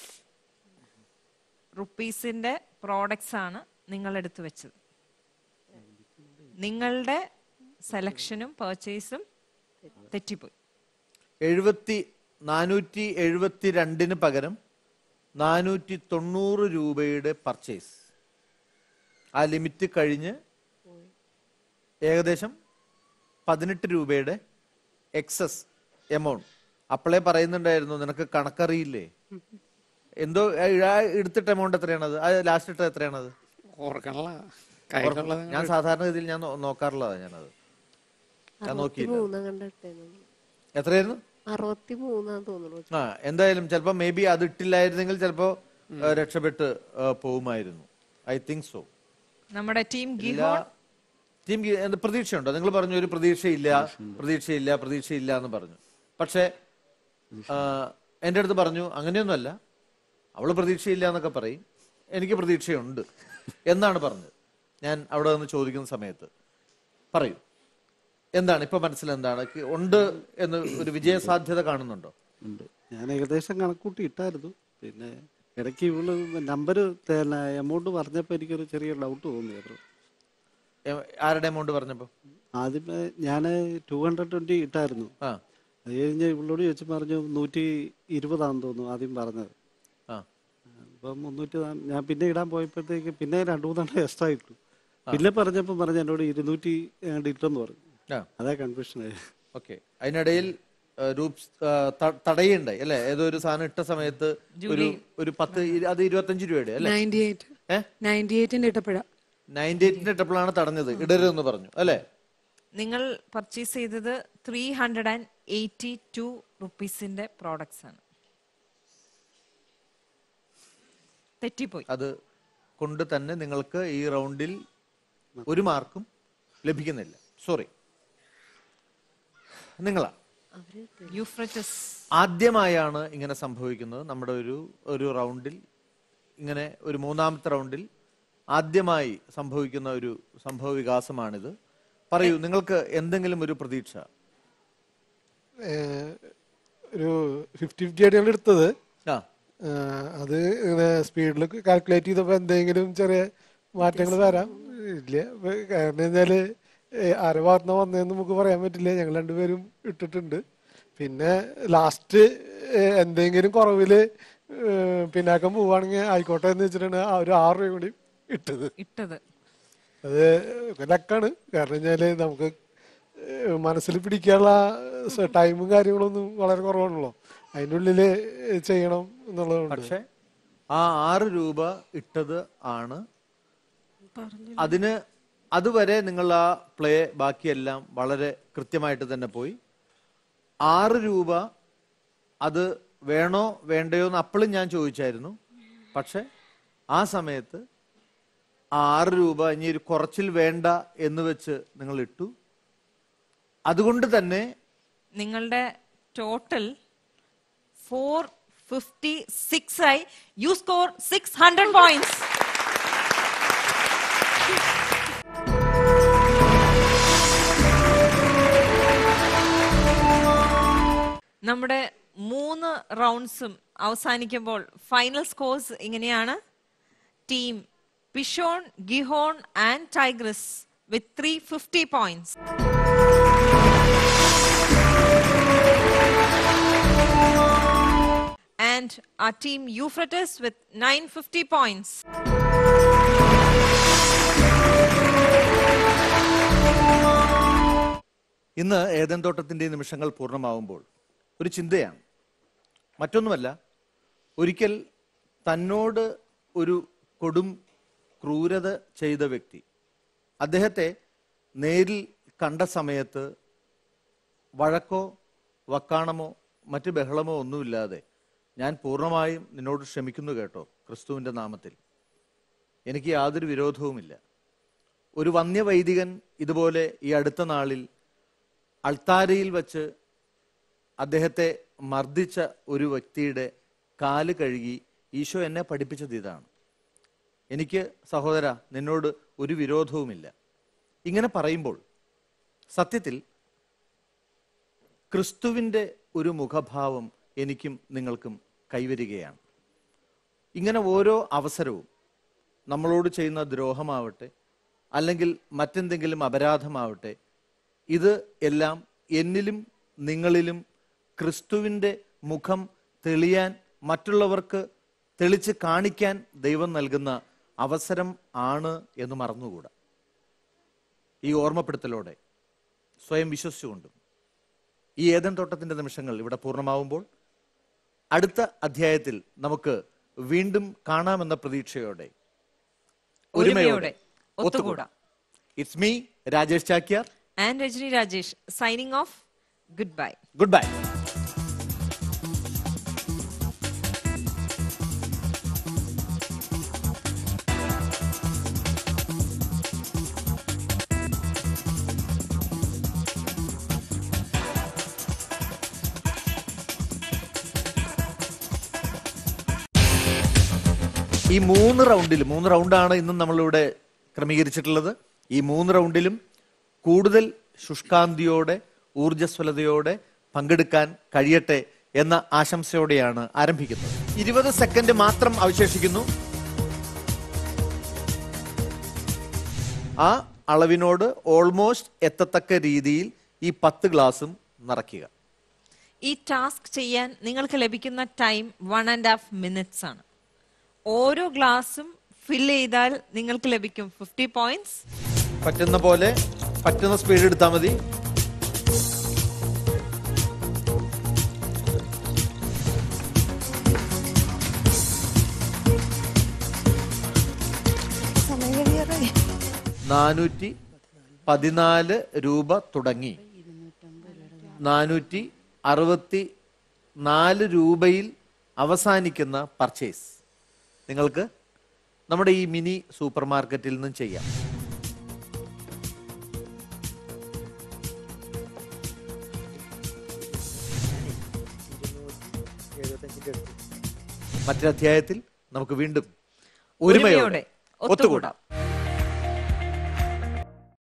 Speaker 2: റുപ്പീസിന്റെ പ്രോഡക്ട്സ് ആണ് നിങ്ങൾ എടുത്തു വെച്ചത് നിങ്ങളുടെ സെലക്ഷനും പർച്ചേസും തെറ്റിപ്പോയി
Speaker 1: എഴുപത്തി നാനൂറ്റി എഴുപത്തി രണ്ടിന് പകരം നാനൂറ്റി തൊണ്ണൂറ് രൂപയുടെ പർച്ചേസ് ആ ലിമിറ്റ് കഴിഞ്ഞ് ഏകദേശം പതിനെട്ട് രൂപയുടെ എക്സസ് എമൗണ്ട് അപ്പോളേ പറയുന്നുണ്ടായിരുന്നു നിനക്ക് കണക്കറിയില്ലേ എന്തോ ആ ആ എടുത്തിട്ട എമൗണ്ട് എത്രയാണത് ആ ലാസ്റ്റ് ഇട്ട എത്രയാണത്
Speaker 7: ഓർക്കണല്ല കയ്യിലുള്ളത്
Speaker 1: ഞാൻ സാധാരണ രീതിയിൽ ഞാൻ നോ- നോക്കാറുള്ളതാണ് ഞാനത് ഞാൻ നോക്കിയില്ല
Speaker 8: മൂന്നാം കണ്ടിട്ടേന്നു
Speaker 1: എത്രയായിരുന്നു
Speaker 8: അറുപത്തി മൂന്നാന്ന് തോന്നുന്നു
Speaker 1: ആ എന്തായാലും ചിലപ്പോ മേ ബി അത് ഇട്ടില്ലായിരുന്നെങ്കിൽ ചിലപ്പോ ആ, രക്ഷപ്പെട്ട് ആ, പോവുമായിരുന്നു ഐ തിങ്ക് സോ
Speaker 2: നമ്മുടെ ടീം
Speaker 1: ഇല്ല
Speaker 2: ഗിഹോൺ
Speaker 1: ടീം ഗി- എന്ത് പ്രതീക്ഷയുണ്ടോ നിങ്ങൾ പറഞ്ഞു ഒരു പ്രതീക്ഷയില്ല പ്രതീക്ഷയില്ല പ്രതീക്ഷയില്ല എന്ന് പറഞ്ഞു പക്ഷേ ആ, എൻ്റെ അടുത്ത് പറഞ്ഞു അങ്ങനെയൊന്നുമല്ല അവള് പ്രതീക്ഷയില്ല എന്നൊക്കെ പറയും എനിക്ക് പ്രതീക്ഷയുണ്ട് എന്നാണ് പറഞ്ഞത് ഞാൻ അവിടെ നിന്ന് ചോദിക്കുന്ന സമയത്ത് പറയൂ എന്താണ് ഇപ്പൊ മനസ്സിൽ എന്താണ് ക്ക് ഉണ്ട് എന്ന് ഒരു വിജയ സാധ്യത കാണുന്നുണ്ടോ
Speaker 5: ഉണ്ട് ഞാൻ ഏകദേശം കണക്കൂട്ടി ഇട്ടായിരുന്നു പിന്നെ ഇടയ്ക്ക് ഇവള് നമ്പർ എമൗണ്ട് പറഞ്ഞപ്പോൾ എനിക്കൊരു ചെറിയ ഡൗട്ട് തോന്നിയായിരുന്നു
Speaker 1: എ- ആരുടെ എമൗണ്ട് പറഞ്ഞപ്പോ
Speaker 5: ആദ്യമേ ഞാൻ ടു ഹൺഡ്രഡ് ട്വൻറ്റി ഇട്ടായിരുന്നു
Speaker 1: ആ
Speaker 5: അത് കഴിഞ്ഞ് ഇവളോട് ചോദിച്ചു പറഞ്ഞു നൂറ്റി ഇരുപതാണെന്ന് തോന്നുന്നു ആദ്യം പറഞ്ഞത്
Speaker 1: ആ
Speaker 5: അപ്പം മുന്നൂറ്റി നാ- ഞാൻ പിന്നെ ഇടാൻ പോയപ്പോഴത്തേക്ക് പിന്നെ രണ്ട് മൂന്നെണ്ണം എക്സ്ട്രാ ഇട്ടു പിന്നെ പറഞ്ഞപ്പോൾ പറഞ്ഞു എന്നോട് ഇരുന്നൂറ്റി ഏതാണ്ട് ഇട്ടെന്ന് പറഞ്ഞു
Speaker 1: ആ
Speaker 5: അതാ കൺഫ്യൂഷനായി
Speaker 1: ഓക്കെ അതിനിടയിൽ ആ, രൂപ്സ് ആ, ത- തടയുണ്ടായി അല്ലെ ഏതോ ഒരു സാധനം ഇട്ട സമയത്ത് ഒരു ഒരു പത്ത് ഇരു- അത് ഇരുപത്തഞ്ച് രൂപയുടെ അല്ലെ
Speaker 9: നയൻറ്റി എയ്റ്റ്
Speaker 1: ഏ
Speaker 9: നയൻറ്റി എയ്റ്റിന്റെ ഇട്ടപ്പോഴാ
Speaker 1: നയൻറ്റി എയ്റ്റിന് ഇട്ടപ്പോഴാണ് തടഞ്ഞത് ഇടരുതെന്ന് പറഞ്ഞു അല്ലെ
Speaker 2: നിങ്ങൾ പർച്ചേസ് ചെയ്തത് three hundred and eighty two റുപ്പീസിന്റെ പ്രോഡക്ട്സ് ആണ് തെറ്റിപ്പോയി
Speaker 1: അത് കൊണ്ട് തന്നെ നിങ്ങൾക്ക് ഈ റൗണ്ടിൽ ഒരു മാർക്കും ലഭിക്കുന്നില്ല സോറി നിങ്ങളാ
Speaker 2: യൂഫ്രറ്റസ്
Speaker 1: ആദ്യമായാണ് ഇങ്ങനെ സംഭവിക്കുന്നത് നമ്മുടെ ഒരു ഒരു റൗണ്ടിൽ ഇങ്ങനെ ഒരു മൂന്നാമത്തെ റൗണ്ടിൽ ആദ്യമായി സംഭവിക്കുന്ന ഒരു സംഭവ വികാസമാണിത് പറയൂ നിങ്ങൾക്ക് എന്തെങ്കിലും ഒരു പ്രതീക്ഷ
Speaker 6: ഏഹ്, ഒരു ഫിഫ്റ്റി ഫിഫ്റ്റി ആയിട്ട് ഞങ്ങൾ എടുത്തത്
Speaker 1: ആ
Speaker 6: ഏഹ്, അത് ഇങ്ങനെ സ്പീഡിൽ കാൽക്കുലേറ്റ് ചെയ്തപ്പോൾ എന്തെങ്കിലും ചെറിയ മാറ്റങ്ങൾ വരാം ഇല്ല ഇപ്പൊ കാരണം വെച്ചാല് ഏഹ്, ആരെ ഭാഗത്തുനിന്ന് വന്നതെന്ന് നമുക്ക് പറയാൻ പറ്റില്ല ഞങ്ങൾ രണ്ടുപേരും ഇട്ടിട്ടുണ്ട് പിന്നെ ലാസ്റ്റ് എന്തെങ്കിലും കുറവില് ഏഹ്, പിന്നാക്കം പോവാണെങ്കിൽ ആയിക്കോട്ടെ എന്ന് വെച്ചിട്ടാണ് ആ ഒരു ആറ് രൂപ കൂടി ഇട്ടത്
Speaker 2: ഇട്ടത്
Speaker 6: അത് ലക്കാണ് കാരണം വെച്ചാല് നമുക്ക് ഏഹ്, മനസ്സിൽ പിടിക്കാനുള്ള സ- ടൈമും കാര്യങ്ങളൊന്നും വളരെ കുറവാണല്ലോ അതിൻ്റെ ഉള്ളില് ചെയ്യണം എന്നുള്ളതുകൊണ്ട്
Speaker 1: പക്ഷെ ആ ആറ് രൂപ ഇട്ടത് ആണ് അതിന് അതുവരെ നിങ്ങൾ ആ പ്ലേ ബാക്കിയെല്ലാം വളരെ കൃത്യമായിട്ട് തന്നെ പോയി ആറ് രൂപ അത് വേണോ വേണ്ടയോ എന്ന് അപ്പോഴും ഞാൻ ചോദിച്ചായിരുന്നു പക്ഷെ ആ സമയത്ത് ആ ആറ് രൂപ ഇനി ഒരു കുറച്ചിൽ വേണ്ട എന്ന് വെച്ച് നിങ്ങൾ ഇട്ടു അതുകൊണ്ട് തന്നെ
Speaker 2: നിങ്ങളുടെ ടോട്ടൽ ഫോർ ഫിഫ്റ്റി സിക്സ് ആയി you score six hundred points നമ്മുടെ മൂന്ന് റൗണ്ട്സും അവസാനിക്കുമ്പോൾ ഫൈനൽ സ്കോർസ് ഇങ്ങനെയാണ് team Pishon Gihon and Tigris with three fifty points and our team Euphrates with 950 points.
Speaker 1: ഇന്ന് ഏതൻ തോട്ടത്തിന്റെ നിമിഷങ്ങൾ പൂർണ്ണമാവുമ്പോൾ ഒരു ചിന്തയാണ് മറ്റൊന്നുമല്ല ഒരിക്കൽ തന്നോട് ഒരു കൊടും ക്രൂരത ചെയ്ത വ്യക്തി അദ്ദേഹത്തെ നേരിൽ കണ്ട സമയത്ത് വഴക്കോ വക്കാണമോ മറ്റ് ബഹളമോ ഒന്നുമില്ലാതെ ഞാൻ പൂർണ്ണമായും നിന്നോട് ക്ഷമിക്കുന്നു കേട്ടോ ക്രിസ്തുവിന്റെ നാമത്തിൽ എനിക്ക് യാതൊരു വിരോധവുമില്ല ഒരു വന്യവൈദികൻ ഇതുപോലെ ഈ അടുത്ത നാളിൽ അൾത്താരയിൽ വച്ച് അദ്ദേഹത്തെ മർദ്ദിച്ച ഒരു വ്യക്തിയുടെ കാല് കഴുകി ഈശോ എന്നെ പഠിപ്പിച്ചത് ഇതാണ് എനിക്ക് സഹോദര നിന്നോട് ഒരു വിരോധവുമില്ല ഇങ്ങനെ പറയുമ്പോൾ സത്യത്തിൽ ക്രിസ്തുവിൻ്റെ ഒരു മുഖഭാവം എനിക്കും നിങ്ങൾക്കും കൈവരികയാണ് ഇങ്ങനെ ഓരോ അവസരവും നമ്മളോട് ചെയ്യുന്ന ദ്രോഹമാവട്ടെ അല്ലെങ്കിൽ മറ്റെന്തെങ്കിലും അപരാധമാവട്ടെ ഇത് എല്ലാം എന്നിലും നിങ്ങളിലും ക്രിസ്തുവിൻ്റെ മുഖം തെളിയാൻ മറ്റുള്ളവർക്ക് തെളിച്ച് കാണിക്കാൻ ദൈവം നൽകുന്ന അവസരം ആണ് എന്ന് മറന്നുകൂടാ ഈ ഓർമ്മപ്പെടുത്തലോടെ സ്വയം വിശ്വസിച്ചുകൊണ്ടും ഈ ഏതൻ തോട്ടത്തിന്റെ നിമിഷങ്ങൾ ഇവിടെ പൂർണ്ണമാവുമ്പോൾ അടുത്ത അധ്യായത്തിൽ നമുക്ക് വീണ്ടും കാണാമെന്ന പ്രതീക്ഷയോടെ
Speaker 2: ഒരുമയോടെ ഒത്തുകൂടാം
Speaker 1: it's me Rajesh Chakyar
Speaker 2: and Rajani Rajesh signing off goodbye
Speaker 1: goodbye ഈ മൂന്ന് റൗണ്ടിൽ മൂന്ന് റൗണ്ടാണ് ഇന്നും നമ്മളിവിടെ ക്രമീകരിച്ചിട്ടുള്ളത് ഈ മൂന്ന് റൗണ്ടിലും കൂടുതൽ ശുഷ്കാന്തിയോടെ ഊർജ്ജസ്വലതയോടെ പങ്കെടുക്കാൻ കഴിയട്ടെ എന്ന ആശംസയോടെയാണ് ആരംഭിക്കുന്നത് ഇരുപത് സെക്കൻഡ് മാത്രം അവശേഷിക്കുന്നു ആ അളവിനോട് ഓൾമോസ്റ്റ് എത്തത്തക്ക രീതിയിൽ ഈ പത്ത് ഗ്ലാസും നിറയ്ക്കുക
Speaker 2: ഈ ടാസ്ക് ചെയ്യാൻ നിങ്ങൾക്ക് ലഭിക്കുന്ന time one and half minutes ആണ് ഓരോ ഗ്ലാസും ഫിൽ ചെയ്താൽ നിങ്ങൾക്ക് ലഭിക്കും ഫിഫ്റ്റി പോയിന്റ്സ്
Speaker 1: പറ്റുന്ന പോലെ പറ്റുന്ന സ്പീഡ് എടുത്താൽ മതി നാനൂറ്റി പതിനാല് രൂപ തുടങ്ങി നാനൂറ്റി അറുപത്തി നാല് രൂപയിൽ അവസാനിക്കുന്ന പർച്ചേസ് നിങ്ങൾക്ക് നമ്മുടെ ഈ മിനി സൂപ്പർ മാർക്കറ്റിൽ നിന്നും ചെയ്യാം മറ്റൊരധ്യായത്തിൽ നമുക്ക് വീണ്ടും ഒരുമയോടെ
Speaker 2: ഒരുമയോടെ
Speaker 1: ഒത്തുകൂടാം